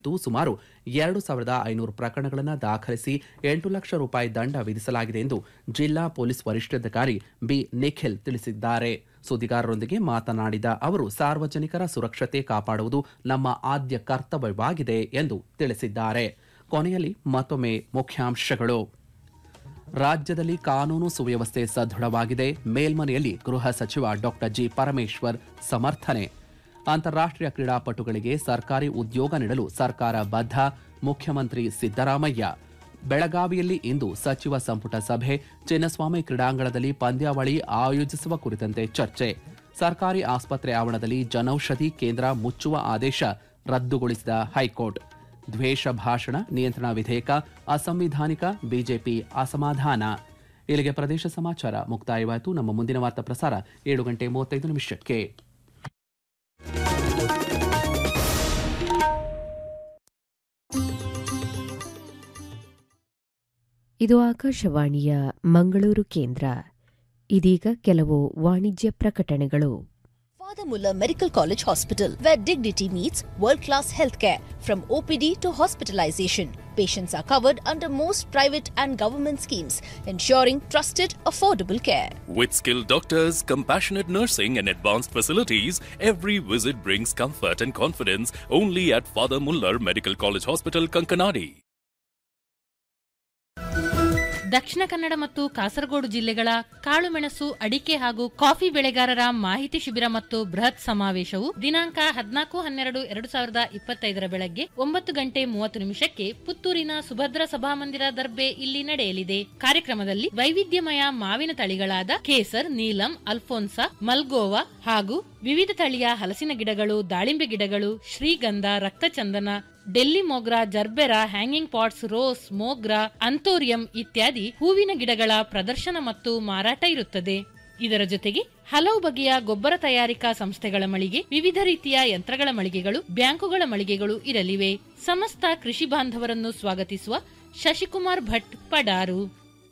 ತು ಸುಮಾರು ಎರಡು ಸಾವಿರದ ಐನೂರು ಪ್ರಕರಣಗಳನ್ನು ದಾಖಲಿಸಿ ಎಂಟು ಲಕ್ಷ ರೂಪಾಯಿ ದಂಡ ವಿಧಿಸಲಾಗಿದೆ ಎಂದು ಜಿಲ್ಲಾ ಪೊಲೀಸ್ ವರಿಷ್ಠಾಧಿಕಾರಿ ಬಿ ನಿಖಿಲ್ ತಿಳಿಸಿದ್ದಾರೆ ಸುದ್ದಿಗಾರರೊಂದಿಗೆ ಮಾತನಾಡಿದ ಅವರು ಸಾರ್ವಜನಿಕರ ಸುರಕ್ಷತೆ ಕಾಪಾಡುವುದು ನಮ್ಮ ಆದ್ಯ ಕರ್ತವ್ಯವಾಗಿದೆ ಎಂದು ತಿಳಿಸಿದ್ದಾರೆ ಕೊನೆಯಲ್ಲಿ ಮತ್ತೊಮ್ಮೆ ಮುಖ್ಯಾಂಶಗಳು ರಾಜ್ಯದಲ್ಲಿ ಕಾನೂನು ಸುವ್ಯವಸ್ಥೆ ಸದೃಢವಾಗಿದೆ ಮೇಲ್ಮನೆಯಲ್ಲಿ ಗೃಹ ಸಚಿವ ಡಾಕ್ಟರ್ ಜಿ ಪರಮೇಶ್ವರ್ ಸಮರ್ಥನೆ ಅಂತಾರಾಷ್ಟ್ರೀಯ ಕ್ರೀಡಾಪಟುಗಳಿಗೆ ಸರ್ಕಾರಿ ಉದ್ಯೋಗ ನೀಡಲು ಸರ್ಕಾರ ಬದ್ಧ ಮುಖ್ಯಮಂತ್ರಿ ಸಿದ್ದರಾಮಯ್ಯ ಬೆಳಗಾವಿಯಲ್ಲಿ ಇಂದು ಸಚಿವ ಸಂಪುಟ ಸಭೆ ಚಿನ್ನಸ್ವಾಮಿ ಕ್ರೀಡಾಂಗಣದಲ್ಲಿ ಪಂದ್ಯಾವಳಿ ಆಯೋಜಿಸುವ ಕುರಿತಂತೆ ಚರ್ಚೆ ಸರ್ಕಾರಿ ಆಸ್ಪತ್ರೆ ಆವರಣದಲ್ಲಿ ಜನೌಷಧಿ ಕೇಂದ್ರ ಮುಚ್ಚುವ ಆದೇಶ ರದ್ದುಗೊಳಿಸಿದ ಹೈಕೋರ್ಟ್ ದ್ವೇಷ ಭಾಷಣ ನಿಯಂತ್ರಣ ವಿಧೇಯಕ ಅಸಂವಿಧಾನಿಕ ಬಿಜೆಪಿ ಅಸಮಾಧಾನ ಇಲ್ಲಿಗೆ ಪ್ರದೇಶ ಸಮಾಚಾರ ಮುಕ್ತಾಯವಾಯಿತು ನಮ್ಮ ಮುಂದಿನ ವಾರ್ತಾ ಪ್ರಸಾರ ಏಳು ಗಂಟೆ ಮೂವತ್ತೈದು ನಿಮಿಷಕ್ಕೆ ಇದು ಆಕಾಶವಾಣಿಯ ಮಂಗಳೂರು ಕೇಂದ್ರ ಇದೀಗ ಕೆಲವು ವಾಣಿಜ್ಯ ಪ್ರಕಟಣೆಗಳು Father Muller Medical College Hospital, where dignity meets world class healthcare. From OPD to hospitalization, patients are covered under most private and government schemes, ensuring trusted, affordable care. With skilled doctors, compassionate nursing, and advanced facilities, every visit brings comfort and confidence only at Father Muller Medical College Hospital, Kankanadi. ದಕ್ಷಿಣ ಕನ್ನಡ ಮತ್ತು ಕಾಸರಗೋಡು ಜಿಲ್ಲೆಗಳ ಕಾಳುಮೆಣಸು ಅಡಿಕೆ ಹಾಗೂ coffee ಬೆಳೆಗಾರರ ಮಾಹಿತಿ ಶಿಬಿರ ಮತ್ತು ಬೃಹತ್ ಸಮಾವೇಶವು ದಿನಾಂಕ ಹದಿನಾಲ್ಕು ಹನ್ನೆರಡು ಎರಡು ಸಾವಿರದ ಇಪ್ಪತ್ತೈದರ ಬೆಳಗ್ಗೆ ಒಂಬತ್ತು ಗಂಟೆ ಮೂವತ್ತು ನಿಮಿಷಕ್ಕೆ ಪುತ್ತೂರಿನ ಸುಭದ್ರ ಸಭಾಮಂದಿರ ದರ್ಬೆ ಇಲ್ಲಿ ನಡೆಯಲಿದೆ ಕಾರ್ಯಕ್ರಮದಲ್ಲಿ ವೈವಿಧ್ಯಮಯ ಮಾವಿನ ತಳಿಗಳಾದ ಕೇಸರ್ ನೀಲಂ ಅಲ್ಫೋನ್ಸಾ ಮಲ್ಗೋವಾ ಹಾಗೂ ವಿವಿಧ ತಳಿಯ ಹಲಸಿನ ಗಿಡಗಳು ದಾಳಿಂಬೆ ಗಿಡಗಳು ಶ್ರೀಗಂಧ ರಕ್ತಚಂದನ Delhi mogra gerbera hanging pots rose mogra anthurium ಇತ್ಯಾದಿ ಹೂವಿನ ಗಿಡಗಳ ಪ್ರದರ್ಶನ ಮತ್ತು ಮಾರಾಟ ಇರುತ್ತದೆ ಇದರ ಜೊತೆಗೆ ಹಲವು ಬಗೆಯ ಗೊಬ್ಬರ ತಯಾರಿಕಾ ಸಂಸ್ಥೆಗಳ ಮಳಿಗೆ ವಿವಿಧ ರೀತಿಯ ಯಂತ್ರಗಳ ಮಳಿಗೆಗಳು ಬ್ಯಾಂಕುಗಳ ಮಳಿಗೆಗಳು ಇರಲಿವೆ ಸಮಸ್ತ ಕೃಷಿ ಬಾಂಧವರನ್ನು ಸ್ವಾಗತಿಸುವ ಶಶಿಕುಮಾರ್ ಭಟ್ ಪಡಾರು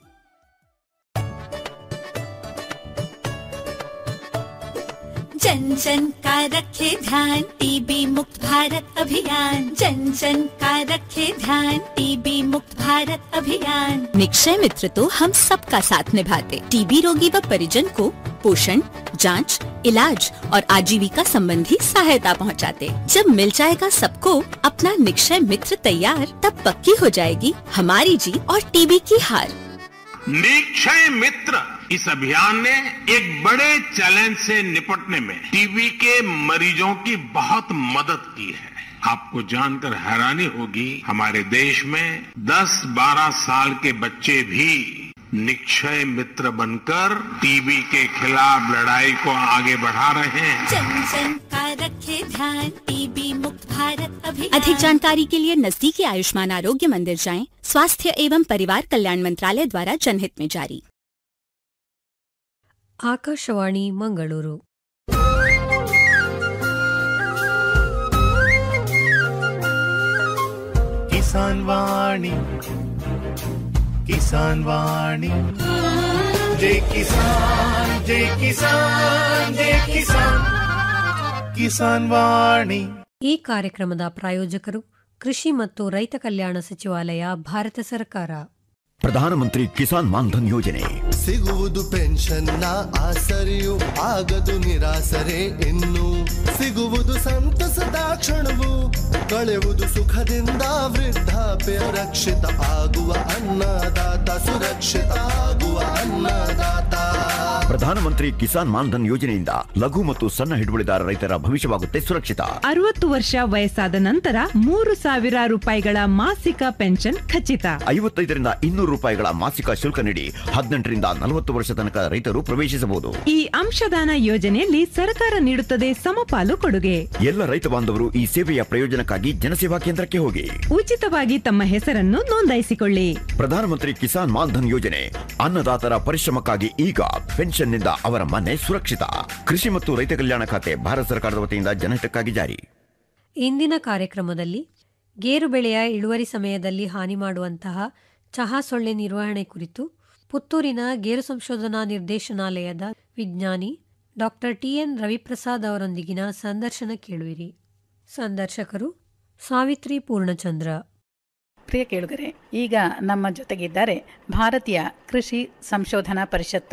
जन जन का रखे ध्यान टीबी मुक्त भारत अभियान जन जन का रखे ध्यान टीबी मुक्त भारत अभियान निक्षय मित्र तो हम सबका साथ निभाते टीबी रोगी व परिजन को पोषण जांच, इलाज और आजीविका संबंधी सहायता पहुंचाते। जब मिल जाएगा सबको अपना निक्षय मित्र तैयार तब पक्की हो जाएगी हमारी जीत और टीबी की हार निक्षय मित्र इस अभियान ने एक बड़े चैलेंज से निपटने में टीबी के मरीजों की बहुत मदद की है आपको जानकर हैरानी होगी हमारे देश में 10-12 साल के बच्चे भी निक्षय मित्र बनकर टीबी के खिलाफ लड़ाई को आगे बढ़ा रहे हैं जन जन का रखे ध्यान टीबी मुक्त भारत अभियान अधिक जानकारी के लिए नजदीकी आयुष्मान आरोग्य मंदिर जाएं स्वास्थ्य एवं परिवार कल्याण मंत्रालय द्वारा जनहित में जारी ಆಕಾಶವಾಣಿ ಮಂಗಳೂರು ಕಿಸಾನ್ ವಾಣಿ ಕಿಸಾನ್ ವಾಣಿ ಜೈ ಕಿಸಾನ್ ಜೈ ಕಿಸಾನ್ ಜೈ ಕಿಸಾನ್ ಕಿಸಾನ್ ವಾಣಿ ಈ ಕಾರ್ಯಕ್ರಮದ ಪ್ರಾಯೋಜಕರು ಕೃಷಿ ಮತ್ತು ರೈತ ಕಲ್ಯಾಣ ಸಚಿವಾಲಯ ಭಾರತ ಸರ್ಕಾರ ಪ್ರಧಾನಮಂತ್ರಿ ಕಿಸಾನ್ ಮಾನ್ಧನ್ ಯೋಜನೆ ಸಿಗುವುದು ಪೆನ್ಷನ್ನ ಆಸರೆಯು ಆಗದು ನಿರಾಸರೆ ಇನ್ನು ಸಿಗುವುದು ಸಂತಸದ ಕ್ಷಣವು ಕಳೆಯುವುದು ಸುಖದಿಂದ ವೃದ್ಧಾಪ್ಯ ರಕ್ಷಿತ ಆಗುವ ಅನ್ನದಾತ ಸುರಕ್ಷಿತ ಆಗುವ ಅನ್ನದಾತ ಪ್ರಧಾನಮಂತ್ರಿ ಕಿಸಾನ್ ಮಾನ್ಧನ್ ಯೋಜನೆಯಿಂದ ಲಘು ಮತ್ತು ಸಣ್ಣ ಹಿಡುವಳಿದಾರ ರೈತರ ಭವಿಷ್ಯವಾಗುತ್ತೆ ಸುರಕ್ಷಿತ ಅರವತ್ತು ವರ್ಷ ವಯಸ್ಸಾದ ನಂತರ ಮೂರು ಸಾವಿರ ರೂಪಾಯಿಗಳ ಮಾಸಿಕ ಪೆನ್ಷನ್ ಖಚಿತ ಐವತ್ತೈದರಿಂದ ಇನ್ನೂರು ರೂಪಾಯಿಗಳ ಮಾಸಿಕ ಶುಲ್ಕ ನೀಡಿ ಹದಿನೆಂಟರಿಂದ ನಲವತ್ತು ವರ್ಷ ತನಕ ರೈತರು ಪ್ರವೇಶಿಸಬಹುದು ಈ ಅಂಶದಾನ ಯೋಜನೆಯಲ್ಲಿ ಸರ್ಕಾರ ನೀಡುತ್ತದೆ ಸಮಪಾಲು ಕೊಡುಗೆ ಎಲ್ಲ ರೈತ ಬಾಂಧವರು ಈ ಸೇವೆಯ ಪ್ರಯೋಜನಕ್ಕಾಗಿ ಜನಸೇವಾ ಕೇಂದ್ರಕ್ಕೆ ಹೋಗಿ ಉಚಿತವಾಗಿ ತಮ್ಮ ಹೆಸರನ್ನು ನೋಂದಾಯಿಸಿಕೊಳ್ಳಿ ಪ್ರಧಾನಮಂತ್ರಿ ಕಿಸಾನ್ ಮಾನ್ಧನ್ ಯೋಜನೆ ಅನ್ನದಾತರ ಪರಿಶ್ರಮಕ್ಕಾಗಿ ಈಗ ಪೆನ್ಷನ್ನಿಂದ ಅವರ ಮನೆ ಸುರಕ್ಷಿತ ಕೃಷಿ ಮತ್ತು ರೈತ ಕಲ್ಯಾಣ ಖಾತೆ ಭಾರತ ಸರ್ಕಾರದ ವತಿಯಿಂದ ಜನಹಿತಕ್ಕಾಗಿ ಜಾರಿ ಇಂದಿನ ಕಾರ್ಯಕ್ರಮದಲ್ಲಿ ಗೇರು ಬೆಳೆಯ ಇಳುವರಿ ಸಮಯದಲ್ಲಿ ಹಾನಿ ಮಾಡುವಂತಹ ಚಹಾ ಸೊಳ್ಳೆ ನಿರ್ವಹಣೆ ಕುರಿತು ಪುತ್ತೂರಿನ ಗೇರು ಸಂಶೋಧನಾ ನಿರ್ದೇಶನಾಲಯದ ವಿಜ್ಞಾನಿ ಡಾಕ್ಟರ್ ಟಿಎನ್ ರವಿಪ್ರಸಾದ್ ಅವರೊಂದಿಗಿನ ಸಂದರ್ಶನ ಕೇಳುವಿರಿ ಸಂದರ್ಶಕರು ಸಾವಿತ್ರಿ ಪೂರ್ಣಚಂದ್ರ ಪ್ರಿಯ ಕೇಳುಗರೆ ಈಗ ನಮ್ಮ ಜೊತೆಗಿದ್ದಾರೆ ಭಾರತೀಯ ಕೃಷಿ ಸಂಶೋಧನಾ ಪರಿಷತ್ತು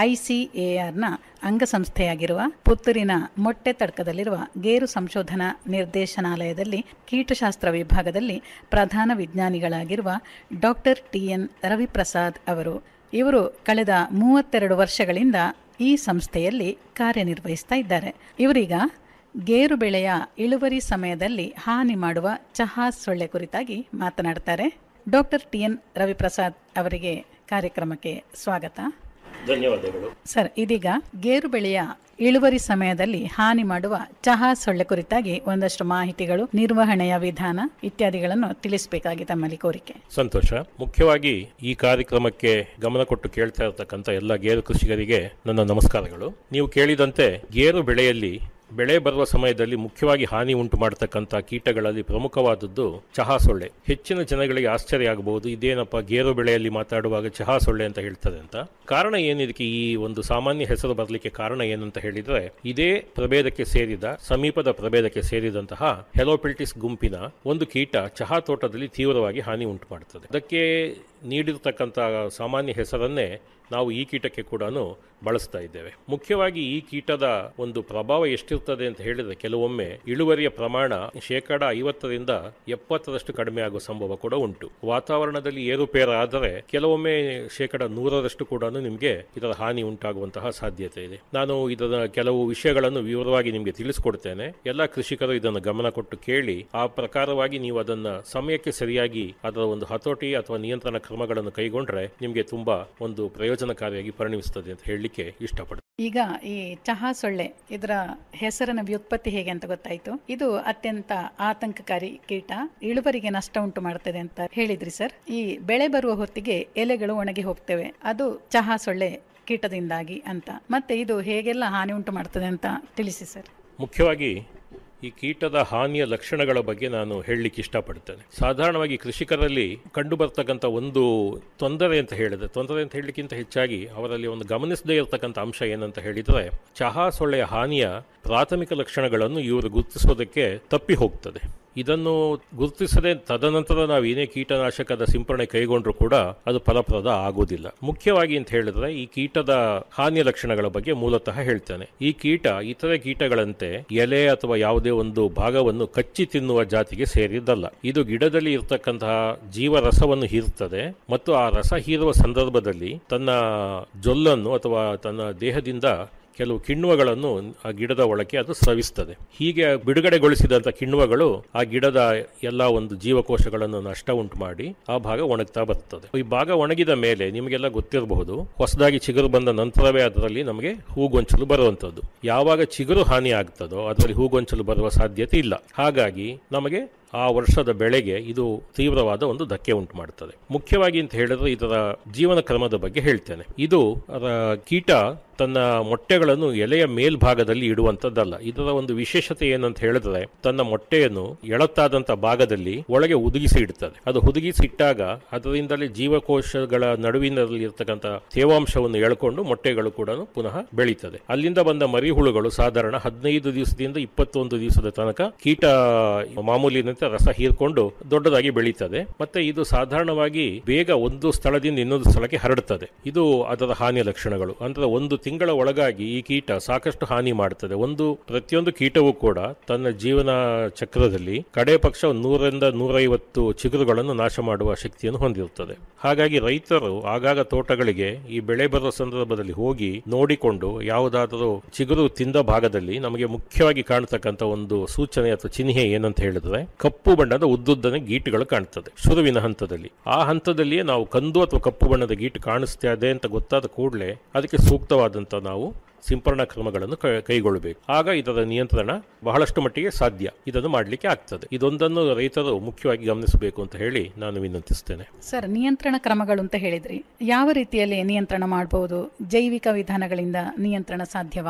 ಐಸಿಎಆರ್ನ ಅಂಗಸಂಸ್ಥೆಯಾಗಿರುವ ಪುತ್ತೂರಿನ ಮೊಟ್ಟೆ ತಡ್ಕದಲ್ಲಿರುವ ಗೇರು ಸಂಶೋಧನಾ ನಿರ್ದೇಶನಾಲಯದಲ್ಲಿ ಕೀಟಶಾಸ್ತ್ರ ವಿಭಾಗದಲ್ಲಿ ಪ್ರಧಾನ ವಿಜ್ಞಾನಿಗಳಾಗಿರುವ ಡಾಕ್ಟರ್ ಟಿ ಎನ್ ರವಿಪ್ರಸಾದ್ ಅವರು ಇವರು ಕಳೆದ ಮೂವತ್ತೆರಡು ವರ್ಷಗಳಿಂದ ಈ ಸಂಸ್ಥೆಯಲ್ಲಿ ಕಾರ್ಯನಿರ್ವಹಿಸ್ತಾ ಇದ್ದಾರೆ ಇವರೀಗ ಗೇರು ಬೆಳೆಯ ಇಳುವರಿ ಸಮಯದಲ್ಲಿ ಹಾನಿ ಮಾಡುವ ಚಹಾ ಸೊಳ್ಳೆ ಕುರಿತಾಗಿ ಮಾತನಾಡ್ತಾರೆ ಡಾಕ್ಟರ್ ಟಿ ಎನ್ ರವಿಪ್ರಸಾದ್ ಅವರಿಗೆ ಕಾರ್ಯಕ್ರಮಕ್ಕೆ ಸ್ವಾಗತ ಧನ್ಯವಾದಗಳು ಸರ್ ಇದೀಗ ಗೇರು ಬೆಳೆಯ ಇಳುವರಿ ಸಮಯದಲ್ಲಿ ಹಾನಿ ಮಾಡುವ ಚಹಾ ಸೊಳ್ಳೆ ಕುರಿತಾಗಿ ಒಂದಷ್ಟು ಮಾಹಿತಿಗಳು ನಿರ್ವಹಣೆಯ ವಿಧಾನ ಇತ್ಯಾದಿಗಳನ್ನು ತಿಳಿಸಬೇಕಾಗಿ ತಮ್ಮಲ್ಲಿ ಕೋರಿಕೆ ಸಂತೋಷ ಮುಖ್ಯವಾಗಿ ಈ ಕಾರ್ಯಕ್ರಮಕ್ಕೆ ಗಮನ ಕೊಟ್ಟು ಕೇಳ್ತಾ ಇರತಕ್ಕಂಥ ಎಲ್ಲ ಗೇರು ಕೃಷಿಕರಿಗೆ ನನ್ನ ನಮಸ್ಕಾರಗಳು ನೀವು ಕೇಳಿದಂತೆ ಗೇರು ಬೆಳೆಯಲ್ಲಿ ಬೆಳೆ ಬರುವ ಸಮಯದಲ್ಲಿ ಮುಖ್ಯವಾಗಿ ಹಾನಿ ಉಂಟು ಮಾಡತಕ್ಕಂಥ ಕೀಟಗಳಲ್ಲಿ ಪ್ರಮುಖವಾದದ್ದು ಚಹಾ ಸೊಳ್ಳೆ ಹೆಚ್ಚಿನ ಜನಗಳಿಗೆ ಆಶ್ಚರ್ಯ ಆಗಬಹುದು ಇದೇನಪ್ಪ ಗೇರು ಬೆಳೆಯಲ್ಲಿ ಮಾತಾಡುವಾಗ ಚಹಾ ಸೊಳ್ಳೆ ಅಂತ ಹೇಳ್ತದೆ ಅಂತ ಕಾರಣ ಏನಿದಕ್ಕೆ ಈ ಒಂದು ಸಾಮಾನ್ಯ ಹೆಸರು ಬರಲಿಕ್ಕೆ ಕಾರಣ ಏನಂತ ಹೇಳಿದ್ರೆ ಇದೇ ಪ್ರಭೇದಕ್ಕೆ ಸೇರಿದ ಸಮೀಪದ ಪ್ರಭೇದಕ್ಕೆ ಸೇರಿದಂತಹ ಹೆಲೋಪಿಲ್ಟಿಸ್ ಗುಂಪಿನ ಒಂದು ಕೀಟ ಚಹಾ ತೋಟದಲ್ಲಿ ತೀವ್ರವಾಗಿ ಹಾನಿ ಉಂಟು ಮಾಡುತ್ತದೆ ಅದಕ್ಕೆ ನೀಡಿರ್ತಕ್ಕಂಥ ಸಾಮಾನ್ಯ ಹೆಸರನ್ನೇ ನಾವು ಈ ಕೀಟಕ್ಕೆ ಕೂಡ ಬಳಸ್ತಾ ಇದ್ದೇವೆ ಮುಖ್ಯವಾಗಿ ಈ ಕೀಟದ ಒಂದು ಪ್ರಭಾವ ಎಷ್ಟಿರ್ತದೆ ಅಂತ ಹೇಳಿದ್ರೆ ಕೆಲವೊಮ್ಮೆ ಇಳುವರಿಯ ಪ್ರಮಾಣ ಶೇಕಡ ಐವತ್ತರಿಂದ ಎಪ್ಪತ್ತರಷ್ಟು ಕಡಿಮೆ ಆಗುವ ಸಂಭವ ಕೂಡ ಉಂಟು ವಾತಾವರಣದಲ್ಲಿ ಏರುಪೇರು ಆದರೆ ಕೆಲವೊಮ್ಮೆ ಶೇಕಡ ನೂರರಷ್ಟು ಕೂಡ ನಿಮಗೆ ಇದರ ಹಾನಿ ಉಂಟಾಗುವಂತಹ ಸಾಧ್ಯತೆ ಇದೆ ನಾನು ಇದರ ಕೆಲವು ವಿಷಯಗಳನ್ನು ವಿವರವಾಗಿ ನಿಮಗೆ ತಿಳಿಸ್ಕೊಡ್ತೇನೆ ಎಲ್ಲ ಕೃಷಿಕರು ಇದನ್ನು ಗಮನ ಕೊಟ್ಟು ಕೇಳಿ ಆ ಪ್ರಕಾರವಾಗಿ ನೀವು ಅದನ್ನ ಸಮಯಕ್ಕೆ ಸರಿಯಾಗಿ ಅದರ ಒಂದು ಹತೋಟಿ ಅಥವಾ ನಿಯಂತ್ರಣ ಕ್ರಮಗಳನ್ನು ಕೈಗೊಂಡ್ರೆ ನಿಮಗೆ ತುಂಬಾ ಒಂದು ಪ್ರಯೋಜನಕಾರಿಯಾಗಿ ಪರಿಣಮಿಸುತ್ತದೆ ಅಂತ ಹೇಳಲಿಕ್ಕೆ ಇಷ್ಟಪಡ್ತೀನಿ ಈಗ ಈ ಚಹಾ ಸೊಳ್ಳೆ ಇದರ ಹೆಸರಿನ ವ್ಯುತ್ಪತ್ತಿ ಹೇಗೆ ಅಂತ ಗೊತ್ತಾಯ್ತು ಇದು ಅತ್ಯಂತ ಆತಂಕಕಾರಿ ಕೀಟ ಇಳುವರಿಗೆ ನಷ್ಟ ಉಂಟು ಮಾಡ್ತದೆ ಅಂತ ಹೇಳಿದ್ರಿ ಸರ್ ಈ ಬೆಳೆ ಬರುವ ಹೊತ್ತಿಗೆ ಎಲೆಗಳು ಒಣಗಿ ಹೋಗ್ತವೆ ಅದು ಚಹಾ ಸೊಳ್ಳೆ ಕೀಟದಿಂದಾಗಿ ಅಂತ ಮತ್ತೆ ಇದು ಹೇಗೆಲ್ಲ ಹಾನಿ ಉಂಟು ಮಾಡ್ತದೆ ಅಂತ ತಿಳಿಸಿ ಸರ್ ಮುಖ್ಯವಾಗಿ ಈ ಕೀಟದ ಹಾನಿಯ ಲಕ್ಷಣಗಳ ಬಗ್ಗೆ ನಾನು ಹೇಳಲಿಕ್ಕೆ ಇಷ್ಟಪಡ್ತೇನೆ ಸಾಧಾರಣವಾಗಿ ಕೃಷಿಕರಲ್ಲಿ ಕಂಡು ಬರ್ತಕ್ಕಂಥ ಒಂದು ತೊಂದರೆ ಅಂತ ಹೇಳಿದ್ರೆ ತೊಂದರೆ ಅಂತ ಹೇಳಲಿಕ್ಕಿಂತ ಹೆಚ್ಚಾಗಿ ಅವರಲ್ಲಿ ಒಂದು ಗಮನಿಸದೇ ಇರತಕ್ಕಂಥ ಅಂಶ ಏನಂತ ಹೇಳಿದರೆ ಚಹಾ ಸೊಳ್ಳೆಯ ಹಾನಿಯ ಪ್ರಾಥಮಿಕ ಲಕ್ಷಣಗಳನ್ನು ಇವರು ಗುರುತಿಸೋದಕ್ಕೆ ತಪ್ಪಿ ಹೋಗ್ತದೆ ಇದನ್ನು ಗುರುತಿಸದೆ ತದನಂತರ ನಾವು ಏನೇ ಕೀಟನಾಶಕದ ಸಿಂಪರಣೆ ಕೈಗೊಂಡ್ರೂ ಕೂಡ ಅದು ಫಲಪ್ರದ ಆಗುವುದಿಲ್ಲ ಮುಖ್ಯವಾಗಿ ಅಂತ ಹೇಳಿದ್ರೆ ಈ ಕೀಟದ ಹಾನಿಯ ಲಕ್ಷಣಗಳ ಬಗ್ಗೆ ಮೂಲತಃ ಹೇಳ್ತೇನೆ ಈ ಕೀಟ ಇತರೆ ಕೀಟಗಳಂತೆ ಎಲೆ ಅಥವಾ ಯಾವುದೇ ಒಂದು ಭಾಗವನ್ನು ಕಚ್ಚಿ ತಿನ್ನುವ ಜಾತಿಗೆ ಸೇರಿದ್ದಲ್ಲ ಇದು ಗಿಡದಲ್ಲಿ ಇರತಕ್ಕಂತಹ ಜೀವರಸವನ್ನು ಹೀರುತ್ತದೆ ಮತ್ತು ಆ ರಸ ಹೀರುವ ಸಂದರ್ಭದಲ್ಲಿ ತನ್ನ ಜೊಲ್ಲನ್ನು ಅಥವಾ ತನ್ನ ದೇಹದಿಂದ ಕೆಲವು ಕಿಣ್ವಗಳನ್ನು ಆ ಗಿಡದ ಒಳಗೆ ಅದು ಸ್ರವಿಸ್ತದೆ ಹೀಗೆ ಬಿಡುಗಡೆಗೊಳಿಸಿದಂಥ ಕಿಣ್ವಗಳು ಆ ಗಿಡದ ಎಲ್ಲ ಒಂದು ಜೀವಕೋಶಗಳನ್ನು ನಷ್ಟ ಉಂಟು ಮಾಡಿ ಆ ಭಾಗ ಒಣಗ್ತಾ ಬರ್ತದೆ ಈ ಭಾಗ ಒಣಗಿದ ಮೇಲೆ ನಿಮಗೆಲ್ಲ ಗೊತ್ತಿರಬಹುದು ಹೊಸದಾಗಿ ಚಿಗುರು ಬಂದ ನಂತರವೇ ಅದರಲ್ಲಿ ನಮಗೆ ಹೂಗೊಂಚಲು ಬರುವಂಥದ್ದು ಯಾವಾಗ ಚಿಗುರು ಹಾನಿ ಆಗ್ತದೋ ಅದರಲ್ಲಿ ಹೂಗೊಂಚಲು ಬರುವ ಸಾಧ್ಯತೆ ಇಲ್ಲ ಹಾಗಾಗಿ ನಮಗೆ ಆ ವರ್ಷದ ಬೆಳೆಗೆ ಇದು ತೀವ್ರವಾದ ಒಂದು ಧಕ್ಕೆ ಉಂಟು ಮಾಡುತ್ತದೆ ಮುಖ್ಯವಾಗಿ ಅಂತ ಹೇಳಿದ್ರೆ ಇದರ ಜೀವನ ಕ್ರಮದ ಬಗ್ಗೆ ಹೇಳ್ತೇನೆ ಇದು ಅದರ ಕೀಟ ತನ್ನ ಮೊಟ್ಟೆಗಳನ್ನು ಎಲೆಯ ಮೇಲ್ಭಾಗದಲ್ಲಿ ಇಡುವಂತದ್ದಲ್ಲ ಇದರ ಒಂದು ವಿಶೇಷತೆ ಏನಂತ ಹೇಳಿದ್ರೆ ತನ್ನ ಮೊಟ್ಟೆಯನ್ನು ಎಳತ್ತಾದಂತ ಭಾಗದಲ್ಲಿ ಒಳಗೆ ಹುದುಗಿಸಿ ಇಡ್ತದೆ ಅದು ಹುದುಗಿಸಿ ಇಟ್ಟಾಗ ಅದರಿಂದಲೇ ಜೀವಕೋಶಗಳ ನಡುವಿನಲ್ಲಿ ಇರ್ತಕ್ಕಂಥ ತೇವಾಂಶವನ್ನು ಎಳ್ಕೊಂಡು ಮೊಟ್ಟೆಗಳು ಕೂಡ ಪುನಃ ಬೆಳೀತದೆ ಅಲ್ಲಿಂದ ಬಂದ ಮರಿಹುಳುಗಳು ಸಾಧಾರಣ ಹದಿನೈದು ದಿವಸದಿಂದ ಇಪ್ಪತ್ತೊಂದು ದಿವಸದ ತನಕ ಕೀಟ ಮಾಮೂಲಿನಂತೆ ರಸ ಹೀರ್ಕೊಂಡು ದೊಡ್ಡದಾಗಿ ಬೆಳೀತದೆ ಮತ್ತೆ ಇದು ಸಾಧಾರಣವಾಗಿ ಬೇಗ ಒಂದು ಸ್ಥಳದಿಂದ ಇನ್ನೊಂದು ಸ್ಥಳಕ್ಕೆ ಹರಡುತ್ತದೆ ಇದು ಅದರ ಹಾನಿಯ ಲಕ್ಷಣಗಳು ಅಂದ್ರೆ ಒಂದು ತಿಂಗಳ ಒಳಗಾಗಿ ಈ ಕೀಟ ಸಾಕಷ್ಟು ಹಾನಿ ಮಾಡುತ್ತದೆ ಒಂದು ಪ್ರತಿಯೊಂದು ಕೀಟವೂ ಕೂಡ ತನ್ನ ಜೀವನ ಚಕ್ರದಲ್ಲಿ ಕಡೆ ಪಕ್ಷ ನೂರರಿಂದ ನೂರೈವತ್ತು ಚಿಗುರುಗಳನ್ನು ನಾಶ ಮಾಡುವ ಶಕ್ತಿಯನ್ನು ಹೊಂದಿರುತ್ತದೆ ಹಾಗಾಗಿ ರೈತರು ಆಗಾಗ ತೋಟಗಳಿಗೆ ಈ ಬೆಳೆ ಬರುವ ಸಂದರ್ಭದಲ್ಲಿ ಹೋಗಿ ನೋಡಿಕೊಂಡು ಯಾವುದಾದರೂ ಚಿಗುರು ತಿಂದ ಭಾಗದಲ್ಲಿ ನಮಗೆ ಮುಖ್ಯವಾಗಿ ಕಾಣತಕ್ಕಂಥ ಒಂದು ಸೂಚನೆ ಅಥವಾ ಚಿಹ್ನೆ ಏನಂತ ಹೇಳಿದ್ರೆ ಕಪ್ಪು ಬಣ್ಣದ ಉದ್ದುದ್ದನೆ ಗೀಟುಗಳು ಕಾಣ್ತದೆ ಶುರುವಿನ ಹಂತದಲ್ಲಿ ಆ ಹಂತದಲ್ಲಿಯೇ ನಾವು ಕಂದು ಅಥವಾ ಕಪ್ಪು ಬಣ್ಣದ ಗೀಟು ಕಾಣಿಸ್ತಾ ಇದೆ ಅಂತ ಗೊತ್ತಾದ ಕೂಡಲೇ ಅದಕ್ಕೆ ಸೂಕ್ತವಾದಂಥ ನಾವು ಸಿಂಪರಣಾ ಕ್ರಮಗಳನ್ನು ಕ- ಕೈಗೊಳ್ಳಬೇಕು ಆಗ ಇದರ ನಿಯಂತ್ರಣ ಬಹಳಷ್ಟು ಮಟ್ಟಿಗೆ ಸಾಧ್ಯ ಇದನ್ನು ಮಾಡಲಿಕ್ಕೆ ಆಗ್ತದೆ ಇದೊಂದನ್ನು ರೈತರು ಮುಖ್ಯವಾಗಿ ಗಮನಿಸಬೇಕು ಅಂತ ಹೇಳಿ ನಾನು ವಿನಂತಿಸ್ತೇನೆ ಸರ್ ನಿಯಂತ್ರಣ ಕ್ರಮಗಳು ಅಂತ ಹೇಳಿದ್ರಿ ಯಾವ ರೀತಿಯಲ್ಲಿ ನಿಯಂತ್ರಣ ಮಾಡಬಹುದು ಜೈವಿಕ ವಿಧಾನಗಳಿಂದ ನಿಯಂತ್ರಣ ಸಾಧ್ಯವಾ